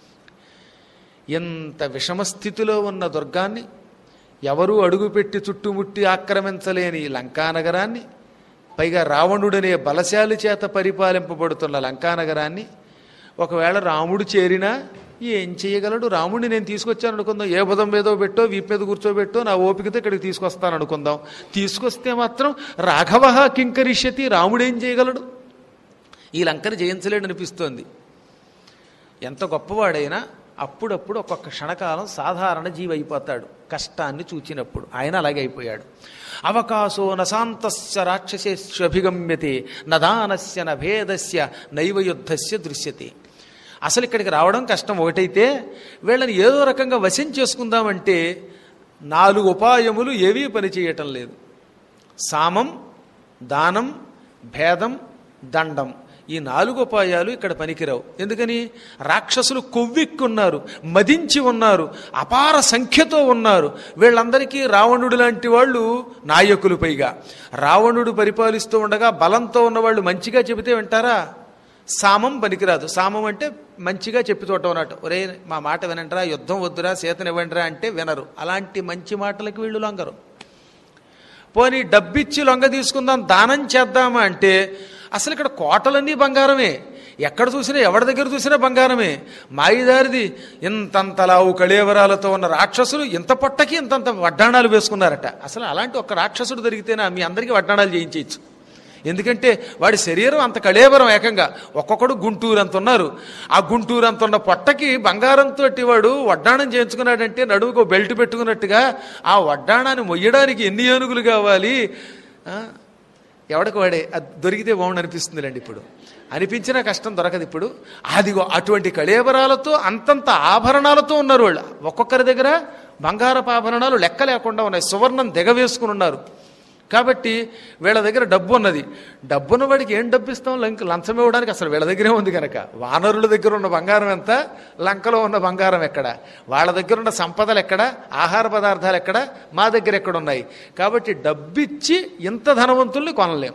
ఎంత విషమస్థితిలో ఉన్న దుర్గాన్ని ఎవరూ అడుగుపెట్టి చుట్టుముట్టి ఆక్రమించలేని ఈ లంకానగరాన్ని పైగా రావణుడనే బలశాలి చేత పరిపాలింపబడుతున్న లంకానగరాన్ని ఒకవేళ రాముడు చేరినా ఏం చేయగలడు రాముడిని నేను తీసుకొచ్చాను అనుకుందాం ఏ బుధం మీదో పెట్టో వీపు మీద కూర్చోబెట్టో నా ఓపికతో ఇక్కడికి తీసుకొస్తాను అనుకుందాం తీసుకొస్తే మాత్రం రాఘవ కింకరిష్యతి రాముడేం చేయగలడు ఈ లంకని జయించలేడు అనిపిస్తోంది ఎంత గొప్పవాడైనా అప్పుడప్పుడు ఒక్కొక్క క్షణకాలం సాధారణ జీవి అయిపోతాడు కష్టాన్ని చూచినప్పుడు ఆయన అలాగే అయిపోయాడు అవకాశో నశాంతస్య రాక్షసేష్యభిగమ్యతే నదానస్య నభేదస్య నైవ యుద్ధస్య దృశ్యతే అసలు ఇక్కడికి రావడం కష్టం ఒకటైతే వీళ్ళని ఏదో రకంగా వశం చేసుకుందామంటే నాలుగు ఉపాయములు ఏవీ పనిచేయటం లేదు సామం దానం భేదం దండం ఈ నాలుగు ఉపాయాలు ఇక్కడ పనికిరావు ఎందుకని రాక్షసులు కొవ్వెక్కున్నారు మదించి ఉన్నారు అపార సంఖ్యతో ఉన్నారు వీళ్ళందరికీ రావణుడు లాంటి వాళ్ళు నాయకులు పైగా రావణుడు పరిపాలిస్తూ ఉండగా బలంతో ఉన్నవాళ్ళు మంచిగా చెబితే వింటారా సామం పనికిరాదు సామం అంటే మంచిగా చెప్పి చూడటం అన్నట్టు ఒరే మా మాట వినండిరా యుద్ధం వద్దురా సీతనివ్వండిరా అంటే వినరు అలాంటి మంచి మాటలకు వీళ్ళు లొంగరు పోనీ డబ్బిచ్చి లొంగ తీసుకుందాం దానం చేద్దామా అంటే అసలు ఇక్కడ కోటలన్నీ బంగారమే ఎక్కడ చూసినా ఎవరి దగ్గర చూసినా బంగారమే మాయిదారిది ఇంతంతలావు కళేవరాలతో ఉన్న రాక్షసులు ఇంత పొట్టకి ఇంతంత వడ్డాణాలు వేసుకున్నారట అసలు అలాంటి ఒక రాక్షసుడు దొరికితేనా మీ అందరికీ వడ్డాణాలు చేయించేయచ్చు ఎందుకంటే వాడి శరీరం అంత కళేబరం ఏకంగా ఒక్కొక్కడు గుంటూరు అంత ఉన్నారు ఆ గుంటూరు అంత ఉన్న పొట్టకి బంగారంతో వాడు వడ్డాణం చేయించుకున్నాడంటే నడువుకు బెల్ట్ పెట్టుకున్నట్టుగా ఆ వడ్డాణాన్ని మొయ్యడానికి ఎన్ని ఏనుగులు కావాలి ఆ, ఎవడికి వాడే అది దొరికితే బాగుండు అనిపిస్తుందిలేండి ఇప్పుడు అనిపించినా కష్టం దొరకదు ఇప్పుడు అదిగో అటువంటి కళేబరాలతో అంతంత ఆభరణాలతో ఉన్నారు వాళ్ళు ఒక్కొక్కరి దగ్గర బంగారపు ఆభరణాలు లెక్క లేకుండా ఉన్నాయి సువర్ణం దిగవేసుకుని ఉన్నారు కాబట్టి వీళ్ళ దగ్గర డబ్బు ఉన్నది డబ్బున్న వాడికి ఏం డబ్బు ఇస్తాం లంక లంచం ఇవ్వడానికి అసలు వీళ్ళ దగ్గరే ఉంది కనుక వానరుల దగ్గర ఉన్న బంగారం ఎంత లంకలో ఉన్న బంగారం ఎక్కడ వాళ్ళ దగ్గర ఉన్న సంపదలు ఎక్కడ ఆహార పదార్థాలు ఎక్కడ మా దగ్గర ఎక్కడ ఉన్నాయి కాబట్టి డబ్బిచ్చి ఇంత ధనవంతుల్ని కొనలేం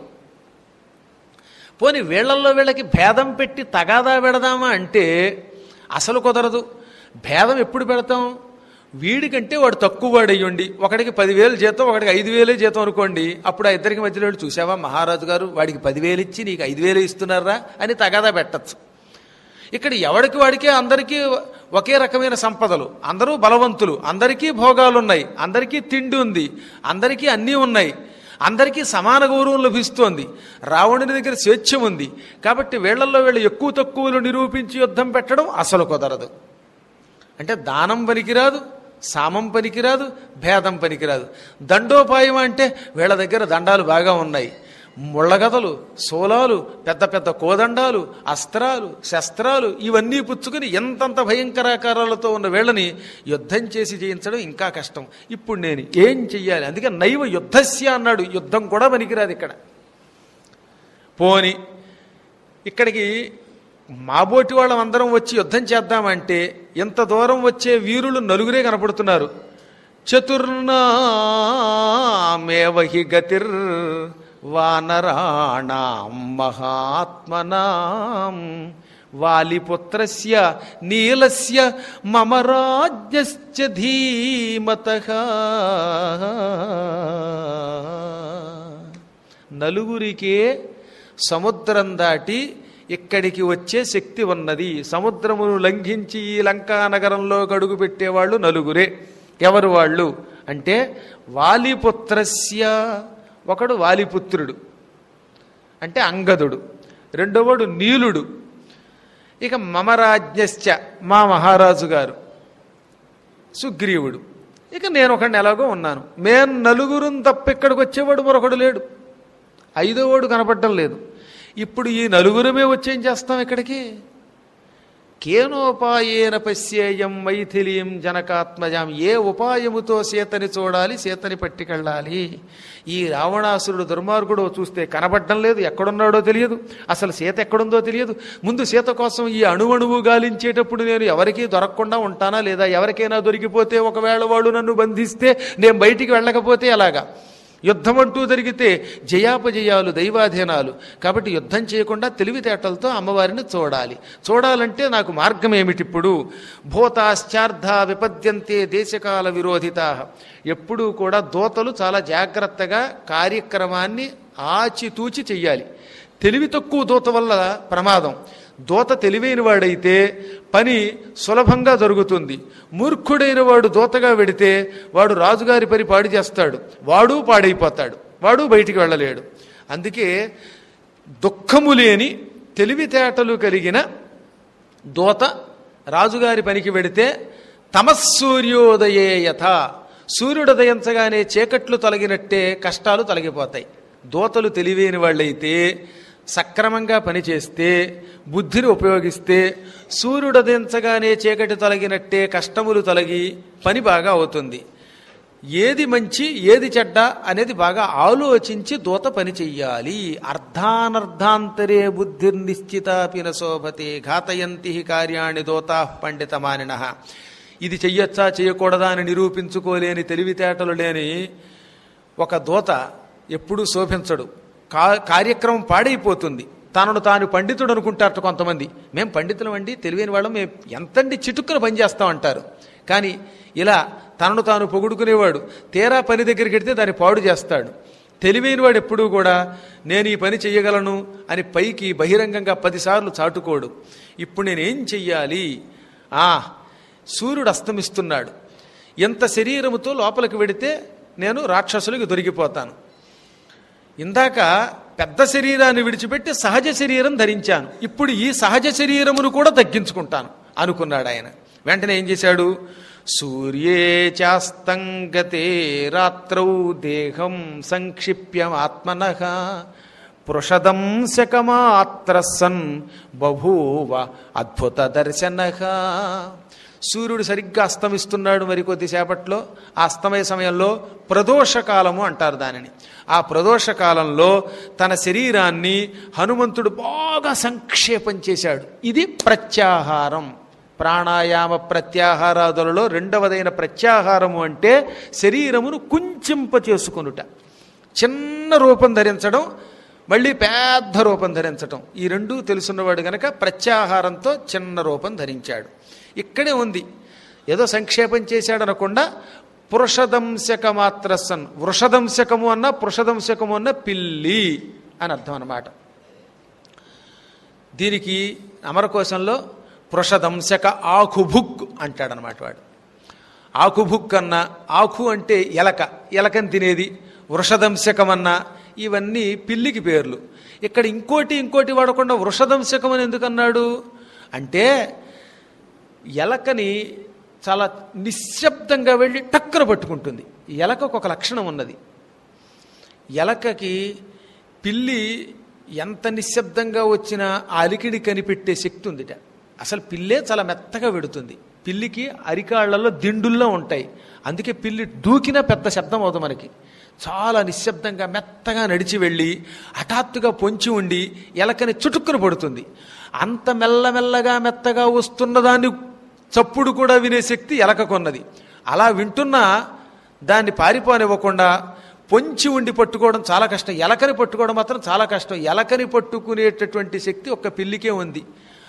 పోని వీళ్ళల్లో వీళ్ళకి భేదం పెట్టి తగాదా పెడదామా అంటే అసలు కుదరదు భేదం ఎప్పుడు పెడతాం వీడికంటే వాడు తక్కువ వాడు అయ్యుండి ఒకడికి పదివేలు జీతం ఒకడికి ఐదు వేలే జీతం అనుకోండి అప్పుడు ఆ ఇద్దరికి మధ్యలో వాడు చూసావా మహారాజు గారు వాడికి పదివేలు ఇచ్చి నీకు ఐదు వేలు ఇస్తున్నారా అని తగాదా పెట్టచ్చు ఇక్కడ ఎవడికి వాడికే అందరికీ ఒకే రకమైన సంపదలు అందరూ బలవంతులు అందరికీ భోగాలు ఉన్నాయి అందరికీ తిండి ఉంది అందరికీ అన్నీ ఉన్నాయి అందరికీ సమాన గౌరవం లభిస్తోంది రావణుని దగ్గర స్వేచ్ఛ ఉంది కాబట్టి వీళ్ళల్లో వీళ్ళు ఎక్కువ తక్కువలు నిరూపించి యుద్ధం పెట్టడం అసలు కుదరదు అంటే దానం పనికిరాదు సామం పనికిరాదు భేదం పనికిరాదు దండోపాయం అంటే వీళ్ళ దగ్గర దండాలు బాగా ఉన్నాయి ముళ్ళగదలు సోలాలు పెద్ద పెద్ద కోదండాలు అస్త్రాలు శస్త్రాలు ఇవన్నీ పుచ్చుకుని ఎంతంత భయంకరాకారాలతో ఉన్న వీళ్ళని యుద్ధం చేసి జయించడం ఇంకా కష్టం ఇప్పుడు నేను ఏం చెయ్యాలి అందుకే నైవ యుద్ధస్య అన్నాడు యుద్ధం కూడా పనికిరాదు ఇక్కడ పోని ఇక్కడికి మాబోటి వాళ్ళం అందరం వచ్చి యుద్ధం చేద్దామంటే ఇంత దూరం వచ్చే వీరులు నలుగురే కనపడుతున్నారు చతుర్నామేవహి గతిర్ వానరాణాం మహాత్మనాం వాలిపుత్రస్య నీలస్య మమ రాజ్యశ్చ ధీమతః నలుగురికే సముద్రం దాటి ఇక్కడికి వచ్చే శక్తి ఉన్నది సముద్రమును లంఘించి ఈ లంకా నగరంలో గడుగు పెట్టేవాళ్ళు నలుగురే ఎవరు వాళ్ళు అంటే వాలిపుత్రస్య ఒకడు వాలిపుత్రుడు అంటే అంగదుడు రెండోవాడు నీలుడు ఇక మమరాజ్ఞశ్చ మా మహారాజు గారు సుగ్రీవుడు ఇక నేను ఒకడిని ఎలాగో ఉన్నాను మేం నలుగురం తప్ప ఇక్కడికి వచ్చేవాడు మరొకడు లేడు ఐదోవాడు కనపడటం లేదు ఇప్పుడు ఈ నలుగురమే వచ్చేం చేస్తాం ఇక్కడికి కేనోపాయేన పశ్యేయం మైథిలీం జనకాత్మజాం ఏ ఉపాయముతో సీతని చూడాలి సీతని పట్టుకెళ్ళాలి ఈ రావణాసురుడు దుర్మార్గుడు చూస్తే కనబడడం లేదు ఎక్కడున్నాడో తెలియదు అసలు సీత ఎక్కడుందో తెలియదు ముందు సీత కోసం ఈ అణువణువు గాలించేటప్పుడు నేను ఎవరికీ దొరకకుండా ఉంటానా లేదా ఎవరికైనా దొరికిపోతే ఒకవేళ వాళ్ళు నన్ను బంధిస్తే నేను బయటికి వెళ్ళకపోతే ఎలాగా యుద్ధం అంటూ జరిగితే జయాపజయాలు దైవాధీనాలు కాబట్టి యుద్ధం చేయకుండా తెలివితేటలతో అమ్మవారిని చూడాలి చూడాలంటే నాకు మార్గం ఏమిటిప్పుడు భూతాశ్చార్థ విపద్యంతే దేశకాల విరోధిత ఎప్పుడూ కూడా దోతలు చాలా జాగ్రత్తగా కార్యక్రమాన్ని ఆచితూచి చెయ్యాలి తెలివి తక్కువ దూత వల్ల ప్రమాదం దూత తెలివైన వాడైతే పని సులభంగా జరుగుతుంది మూర్ఖుడైన వాడు దూతగా వెడితే వాడు రాజుగారి పని పాడు చేస్తాడు వాడు పాడైపోతాడు వాడు బయటికి వెళ్ళలేడు అందుకే దుఃఖము లేని తెలివితేటలు కలిగిన దూత రాజుగారి పనికి వెడితే తమస్సూర్యోదయే యథ సూర్యుడు ఉదయించగానే చీకట్లు తొలగినట్టే కష్టాలు తొలగిపోతాయి దూతలు తెలివైన వాళ్ళైతే సక్రమంగా పనిచేస్తే బుద్ధిని ఉపయోగిస్తే సూర్యుడు ఉదయించగానే చీకటి తొలగినట్టే కష్టములు తొలగి పని బాగా అవుతుంది ఏది మంచి ఏది చెడ్డ అనేది బాగా ఆలోచించి దూత పని చెయ్యాలి అర్ధానర్ధాంతరే బుద్ధిర్నిశ్చితాపిన శోభతే ఘాతయంతి హి కార్యాణి దూతా పండితమానిన ఇది చెయ్యొచ్చా చేయకూడదా అని నిరూపించుకోలేని తెలివితేటలు లేని ఒక దూత ఎప్పుడూ శోభించడు కా కార్యక్రమం పాడైపోతుంది తనను తాను పండితుడు అనుకుంటారట కొంతమంది మేము పండితులం అండి తెలివైన వాళ్ళం మేము ఎంతండి చిటుక్కున పనిచేస్తాం అంటారు కానీ ఇలా తనను తాను పొగుడుకునేవాడు తీరా పని దగ్గరికి వెడితే దాన్ని పాడు చేస్తాడు తెలివైన వాడు ఎప్పుడూ కూడా నేను ఈ పని చెయ్యగలను అని పైకి బహిరంగంగా పదిసార్లు చాటుకోడు ఇప్పుడు నేనేం చెయ్యాలి ఆ సూర్యుడు అస్తమిస్తున్నాడు ఎంత శరీరముతో లోపలికి వెడితే నేను రాక్షసులకు దొరికిపోతాను ఇందాక పెద్ద శరీరాన్ని విడిచిపెట్టి సహజ శరీరం ధరించాను ఇప్పుడు ఈ సహజ శరీరమును కూడా తగ్గించుకుంటాను అనుకున్నాడు ఆయన వెంటనే ఏం చేశాడు సూర్యే చాస్తంగతే రాత్రౌ దేహం సంక్షిప్యమాత్మన పృషదంశకమాత్ర సన్ బభూవ అద్భుత దర్శన సూర్యుడు సరిగ్గా అస్తమిస్తున్నాడు మరి కొద్దిసేపట్లో ఆ అస్తమయ సమయంలో ప్రదోషకాలము అంటారు దానిని ఆ ప్రదోషకాలంలో తన శరీరాన్ని హనుమంతుడు బాగా సంక్షేపం చేశాడు ఇది ప్రత్యాహారం ప్రాణాయామ ప్రత్యాహారాదులలో రెండవదైన ప్రత్యాహారము అంటే శరీరమును కుంచింప చేసుకొనుట చిన్న రూపం ధరించడం మళ్ళీ పెద్ద రూపం ధరించడం ఈ రెండూ తెలుసున్నవాడు గనక ప్రత్యాహారంతో చిన్న రూపం ధరించాడు ఇక్కడే ఉంది ఏదో సంక్షేపం చేశాడనకుండా పురుషదంశక మాత్ర సన్ వృషదంశకము అన్న పురుషదంశకము అన్న పిల్లి అని అర్థం అన్నమాట దీనికి అమరకోశంలో పురుషదంశక ఆకుభుక్ అంటాడనమాట వాడు ఆకుభుక్ అన్న ఆకు అంటే ఎలక ఎలకని తినేది వృషదంశకమన్నా ఇవన్నీ పిల్లికి పేర్లు ఇక్కడ ఇంకోటి ఇంకోటి వాడకుండా వృషదంశకం అని ఎందుకన్నాడు అంటే ఎలకని చాలా నిశ్శబ్దంగా వెళ్ళి టక్కున పట్టుకుంటుంది ఎలకకు ఒక లక్షణం ఉన్నది ఎలకకి పిల్లి ఎంత నిశ్శబ్దంగా వచ్చినా ఆ అలికిడి కనిపెట్టే శక్తి ఉందిట అసలు పిల్లే చాలా మెత్తగా వెడుతుంది పిల్లికి అరికాళ్లలో దిండుల్లో ఉంటాయి అందుకే పిల్లి దూకినా పెద్ద శబ్దం అవుతుంది మనకి చాలా నిశ్శబ్దంగా మెత్తగా నడిచి వెళ్ళి హఠాత్తుగా పొంచి ఉండి ఎలకని చుటుక్కున పడుతుంది అంత మెల్లమెల్లగా మెత్తగా వస్తున్న దాన్ని చప్పుడు కూడా వినే శక్తి ఎలకకున్నది అలా వింటున్నా దాన్ని పారిపోనివ్వకుండా పొంచి ఉండి పట్టుకోవడం చాలా కష్టం ఎలకని పట్టుకోవడం మాత్రం చాలా కష్టం ఎలకని పట్టుకునేటటువంటి శక్తి ఒక్క పిల్లికే ఉంది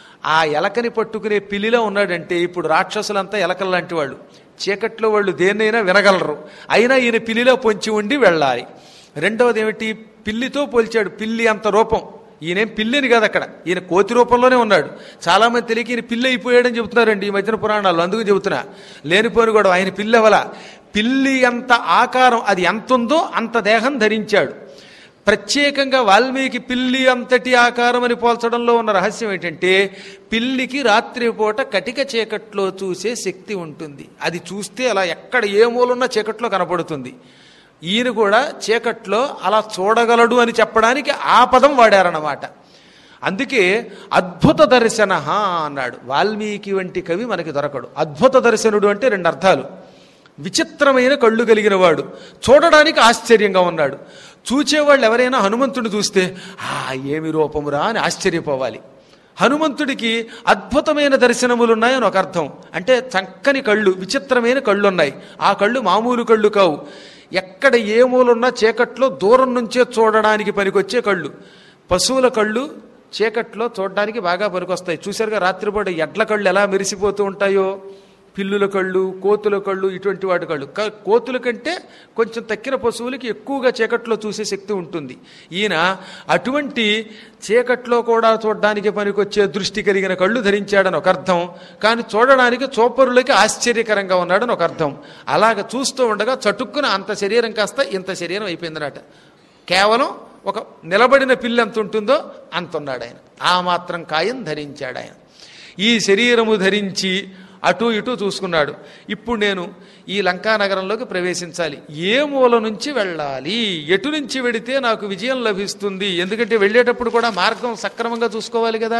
ఆ ఎలకని పట్టుకునే పిల్లిలో ఉన్నాడంటే ఇప్పుడు రాక్షసులంతా ఎలకలు లాంటి వాళ్ళు చీకట్లో వాళ్ళు దేన్నైనా వినగలరు అయినా ఈయన పిల్లిలో పొంచి ఉండి వెళ్ళాలి రెండవది ఏమిటి పిల్లితో పోల్చాడు పిల్లి అంత రూపం ఈయనేం పిల్లిని కాదు అక్కడ ఈయన కోతి రూపంలోనే ఉన్నాడు చాలామంది తెలియక ఈయన పిల్లి అయిపోయాడని చెబుతున్నారండి ఈ మధ్యన పురాణాలు అందుకు చెబుతున్నా లేనిపోని కూడా ఆయన పిల్లి అవల పిల్లి అంత ఆకారం అది ఎంత ఉందో అంత దేహం ధరించాడు ప్రత్యేకంగా వాల్మీకి పిల్లి అంతటి ఆకారం అని పోల్చడంలో ఉన్న రహస్యం ఏంటంటే పిల్లికి రాత్రిపూట కటిక చీకట్లో చూసే శక్తి ఉంటుంది అది చూస్తే అలా ఎక్కడ ఏ మూలున్నా చీకట్లో కనపడుతుంది ఈయన కూడా చీకట్లో అలా చూడగలడు అని చెప్పడానికి ఆ పదం వాడారన్నమాట అందుకే అద్భుత దర్శన అన్నాడు వాల్మీకి వంటి కవి మనకి దొరకడు అద్భుత దర్శనుడు అంటే రెండు అర్థాలు విచిత్రమైన కళ్ళు కలిగిన వాడు చూడడానికి ఆశ్చర్యంగా ఉన్నాడు చూచేవాళ్ళు ఎవరైనా హనుమంతుడిని చూస్తే ఆ ఏమి రూపమురా అని ఆశ్చర్యపోవాలి హనుమంతుడికి అద్భుతమైన దర్శనములు ఉన్నాయని ఒక అర్థం అంటే చక్కని కళ్ళు విచిత్రమైన కళ్ళు ఉన్నాయి ఆ కళ్ళు మామూలు కళ్ళు కావు ఎక్కడ ఏ మూలున్నా చీకట్లో దూరం నుంచే చూడడానికి పనికొచ్చే కళ్ళు పశువుల కళ్ళు చీకట్లో చూడడానికి బాగా పనికొస్తాయి చూసారుగా రాత్రిపూట ఎడ్ల కళ్ళు ఎలా మెరిసిపోతూ ఉంటాయో పిల్లుల కళ్ళు కోతుల కళ్ళు ఇటువంటి వాటి కళ్ళు క- కోతుల కంటే కొంచెం తక్కిన పశువులకి ఎక్కువగా చీకట్లో చూసే శక్తి ఉంటుంది ఈయన అటువంటి చీకట్లో కూడా చూడడానికి పనికొచ్చే దృష్టి కలిగిన కళ్ళు ధరించాడని ఒక అర్థం కానీ చూడడానికి చూపరులకి ఆశ్చర్యకరంగా ఉన్నాడని ఒక అర్థం అలాగ చూస్తూ ఉండగా చటుక్కున అంత శరీరం కాస్త ఇంత శరీరం అయిపోయిందన్నట కేవలం ఒక నిలబడిన పిల్లి ఎంత ఉంటుందో అంత ఉన్నాడు ఆయన ఆ మాత్రం కాయం ధరించాడు ఆయన ఈ శరీరము ధరించి అటు ఇటు చూసుకున్నాడు ఇప్పుడు నేను ఈ లంకా నగరంలోకి ప్రవేశించాలి ఏ మూల నుంచి వెళ్ళాలి ఎటు నుంచి వెడితే నాకు విజయం లభిస్తుంది ఎందుకంటే వెళ్ళేటప్పుడు కూడా మార్గం సక్రమంగా చూసుకోవాలి కదా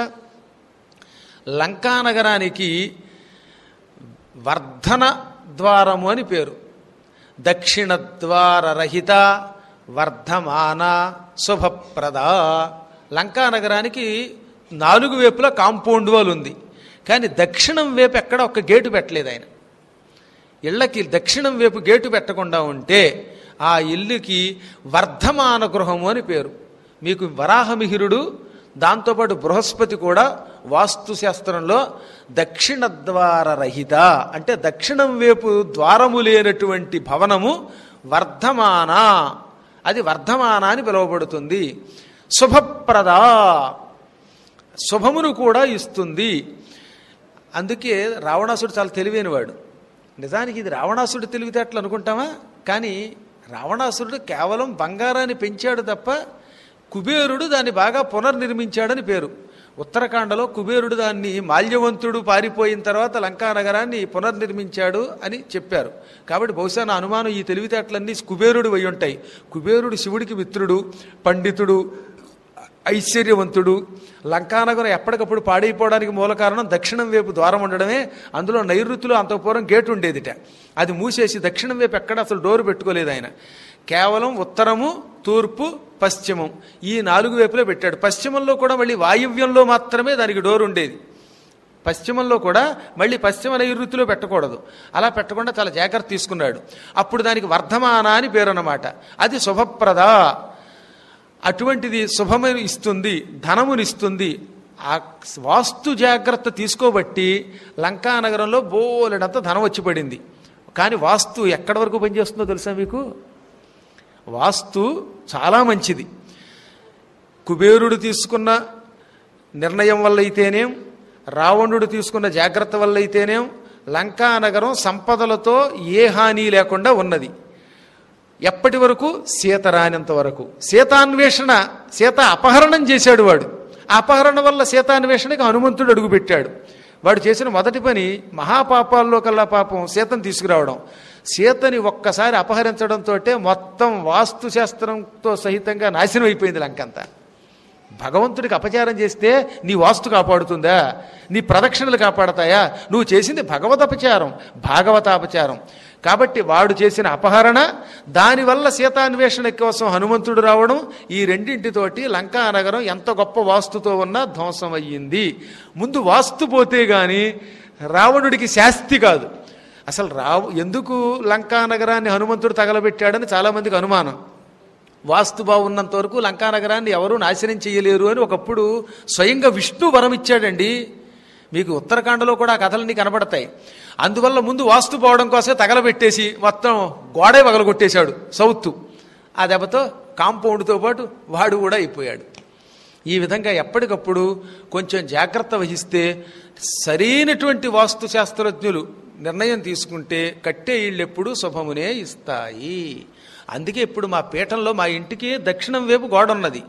లంకా నగరానికి వర్ధన ద్వారము అని పేరు దక్షిణద్వారరహిత వర్ధమాన శుభప్రద లంకా నగరానికి నాలుగు వైపులా కాంపౌండ్ వాల్ ఉంది కానీ దక్షిణం వైపు ఎక్కడ ఒక్క గేటు పెట్టలేదు ఆయన ఇళ్ళకి దక్షిణం వైపు గేటు పెట్టకుండా ఉంటే ఆ ఇల్లుకి వర్ధమాన గృహము అని పేరు మీకు వరాహమిహిరుడు దాంతోపాటు బృహస్పతి కూడా వాస్తుశాస్త్రంలో దక్షిణ ద్వార రహిత అంటే దక్షిణం వైపు ద్వారము లేనటువంటి భవనము వర్ధమాన అది వర్ధమాన అని పిలువబడుతుంది శుభప్రద శుభమును కూడా ఇస్తుంది అందుకే రావణాసుడు చాలా తెలివైనవాడు నిజానికి ఇది రావణాసుడు తెలివితేటలు అనుకుంటామా కానీ రావణాసురుడు కేవలం బంగారాన్ని పెంచాడు తప్ప కుబేరుడు దాన్ని బాగా పునర్నిర్మించాడని పేరు ఉత్తరాఖండలో కుబేరుడు దాన్ని మాల్యవంతుడు పారిపోయిన తర్వాత లంకా నగరాన్ని పునర్నిర్మించాడు అని చెప్పారు కాబట్టి బహుశా నా అనుమానం ఈ తెలివితేటలన్నీ కుబేరుడు అయి ఉంటాయి కుబేరుడు శివుడికి మిత్రుడు పండితుడు ఐశ్వర్యవంతుడు లంకానగరం ఎప్పటికప్పుడు పాడైపోవడానికి మూల కారణం దక్షిణం వైపు ద్వారం ఉండడమే అందులో నైరుతిలో అంతఃపూర్వం గేటు ఉండేదిట అది మూసేసి దక్షిణం వైపు ఎక్కడ అసలు డోరు పెట్టుకోలేదు ఆయన కేవలం ఉత్తరము తూర్పు పశ్చిమం ఈ నాలుగు వైపులే పెట్టాడు పశ్చిమంలో కూడా మళ్ళీ వాయువ్యంలో మాత్రమే దానికి డోరు ఉండేది పశ్చిమంలో కూడా మళ్ళీ పశ్చిమ నైరుతిలో పెట్టకూడదు అలా పెట్టకుండా చాలా జాగ్రత్త తీసుకున్నాడు అప్పుడు దానికి వర్ధమాన అని పేరు అన్నమాట అది శుభప్రద అటువంటిది శుభమును ఇస్తుంది ధనమునిస్తుంది ఆ వాస్తు జాగ్రత్త తీసుకోబట్టి లంకా నగరంలో బోలెడంత ధనం వచ్చి పడింది కానీ వాస్తు ఎక్కడి వరకు పనిచేస్తుందో తెలుసా మీకు వాస్తు చాలా మంచిది కుబేరుడు తీసుకున్న నిర్ణయం వల్ల అయితేనేం రావణుడు తీసుకున్న జాగ్రత్త వల్ల అయితేనేం లంకా నగరం సంపదలతో ఏ హాని లేకుండా ఉన్నది ఎప్పటి వరకు సీత రానంత వరకు సీతాన్వేషణ సీత అపహరణం చేశాడు వాడు ఆ అపహరణ వల్ల సీతాన్వేషణకి హనుమంతుడు అడుగుపెట్టాడు వాడు చేసిన మొదటి పని మహాపాపాల్లో కల్లా పాపం సీతను తీసుకురావడం సీతని ఒక్కసారి అపహరించడంతో మొత్తం వాస్తుశాస్త్రంతో సహితంగా నాశనం అయిపోయింది లంకంతా భగవంతుడికి అపచారం చేస్తే నీ వాస్తు కాపాడుతుందా నీ ప్రదక్షిణలు కాపాడతాయా నువ్వు చేసింది భగవత అపచారం భాగవతాపచారం కాబట్టి వాడు చేసిన అపహరణ దానివల్ల సీతాన్వేషణ కోసం హనుమంతుడు రావడం ఈ రెండింటితోటి లంకా నగరం ఎంత గొప్ప వాస్తుతో ఉన్నా ధ్వంసం అయ్యింది ముందు వాస్తు పోతే గాని రావణుడికి శాస్తి కాదు అసలు రావు ఎందుకు లంకా నగరాన్ని హనుమంతుడు తగలబెట్టాడని చాలామందికి అనుమానం వాస్తు బాగున్నంత వరకు లంకా నగరాన్ని ఎవరూ నాశనం చేయలేరు అని ఒకప్పుడు స్వయంగా విష్ణు వరం ఇచ్చాడండి మీకు ఉత్తరాఖండలో కూడా ఆ కథలన్నీ కనబడతాయి అందువల్ల ముందు వాస్తు పోవడం కోసమే తగలబెట్టేసి మొత్తం గోడే పగలగొట్టేశాడు సౌత్ ఆ దెబ్బతో కాంపౌండ్తో పాటు వాడు కూడా అయిపోయాడు ఈ విధంగా ఎప్పటికప్పుడు కొంచెం జాగ్రత్త వహిస్తే సరైనటువంటి వాస్తు శాస్త్రజ్ఞులు నిర్ణయం తీసుకుంటే కట్టే ఇళ్ళు ఎప్పుడు శుభమునే ఇస్తాయి అందుకే ఇప్పుడు మా పీఠంలో మా ఇంటికి దక్షిణం వైపు గోడ ఉన్నది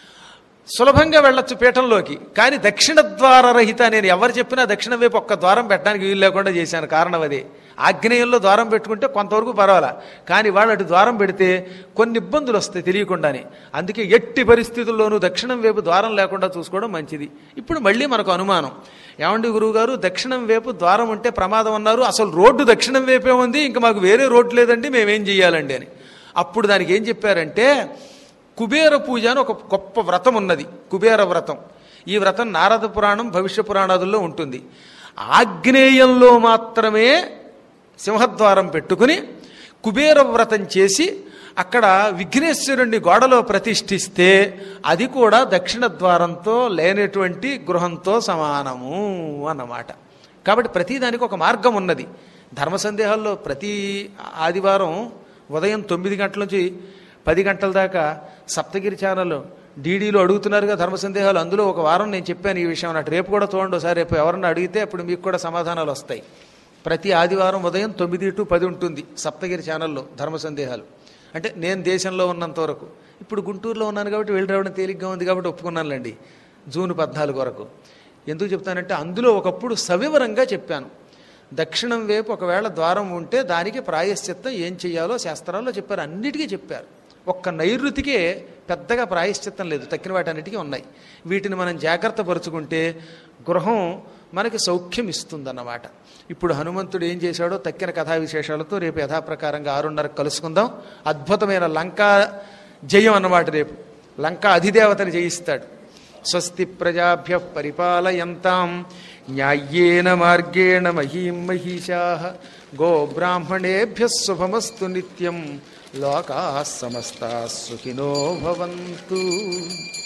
సులభంగా వెళ్ళొచ్చు పీఠంలోకి కానీ దక్షిణ ద్వార రహిత నేను ఎవరు చెప్పినా దక్షిణం వైపు ఒక్క ద్వారం పెట్టడానికి వీలు లేకుండా చేశాను కారణం అదే ఆగ్నేయంలో ద్వారం పెట్టుకుంటే కొంతవరకు పర్వాలా కానీ వాళ్ళు అటు ద్వారం పెడితే కొన్ని ఇబ్బందులు వస్తాయి తెలియకుండానే అందుకే ఎట్టి పరిస్థితుల్లోనూ దక్షిణం వైపు ద్వారం లేకుండా చూసుకోవడం మంచిది ఇప్పుడు మళ్ళీ మనకు అనుమానం ఏమండి గురువుగారు దక్షిణం వైపు ద్వారం ఉంటే ప్రమాదం అన్నారు అసలు రోడ్డు దక్షిణం వైపే ఉంది ఇంకా మాకు వేరే రోడ్డు లేదండి మేమేం చెయ్యాలండి అని అప్పుడు దానికి ఏం చెప్పారంటే కుబేర పూజ అని ఒక గొప్ప వ్రతం ఉన్నది కుబేర వ్రతం ఈ వ్రతం నారద పురాణం భవిష్య పురాణాదుల్లో ఉంటుంది ఆగ్నేయంలో మాత్రమే సింహద్వారం పెట్టుకుని కుబేర వ్రతం చేసి అక్కడ విఘ్నేశ్వరుణ్ణి గోడలో ప్రతిష్ఠిస్తే అది కూడా దక్షిణ ద్వారంతో లేనటువంటి గృహంతో సమానము అన్నమాట కాబట్టి ప్రతిదానికి ఒక మార్గం ఉన్నది ధర్మ సందేహాల్లో ప్రతి ఆదివారం ఉదయం తొమ్మిది గంటల నుంచి పది గంటల దాకా సప్తగిరి ఛానల్ డీడీలో అడుగుతున్నారుగా ధర్మ సందేహాలు అందులో ఒక వారం నేను చెప్పాను ఈ విషయం అన్నట్టు రేపు కూడా చూడండి ఒకసారి రేపు ఎవరన్నా అడిగితే అప్పుడు మీకు కూడా సమాధానాలు వస్తాయి ప్రతి ఆదివారం ఉదయం తొమ్మిది టు పది ఉంటుంది సప్తగిరి ఛానల్లో ధర్మ సందేహాలు అంటే నేను దేశంలో ఉన్నంత వరకు ఇప్పుడు గుంటూరులో ఉన్నాను కాబట్టి వెళ్ళి రావడం తేలిగ్గా ఉంది కాబట్టి ఒప్పుకున్నానులేండి జూన్ పద్నాలుగు వరకు ఎందుకు చెప్తానంటే అందులో ఒకప్పుడు సవివరంగా చెప్పాను దక్షిణం వైపు ఒకవేళ ద్వారం ఉంటే దానికి ప్రాయశ్చిత్తం ఏం చేయాలో శాస్త్రాల్లో చెప్పారు అన్నిటికీ చెప్పారు ఒక్క నైరుతికే పెద్దగా ప్రాయశ్చిత్తం లేదు తక్కిన వాటన్నిటికీ ఉన్నాయి వీటిని మనం జాగ్రత్త పరుచుకుంటే గృహం మనకి సౌఖ్యం ఇస్తుందన్నమాట ఇప్పుడు హనుమంతుడు ఏం చేశాడో తక్కిన కథా విశేషాలతో రేపు యథాప్రకారంగా ఆరున్నరకు కలుసుకుందాం అద్భుతమైన లంకా జయం అన్నమాట రేపు లంకా అధిదేవతని జయిస్తాడు స్వస్తి ప్రజాభ్య పరిపాలయంతాం న్యాయ్యేన మార్గేణ మహీం మహిషా గోబ్రాహ్మణేభ్య శుభమస్తు నిత్యం లోకా సమస్తా సుఖినో భవంతు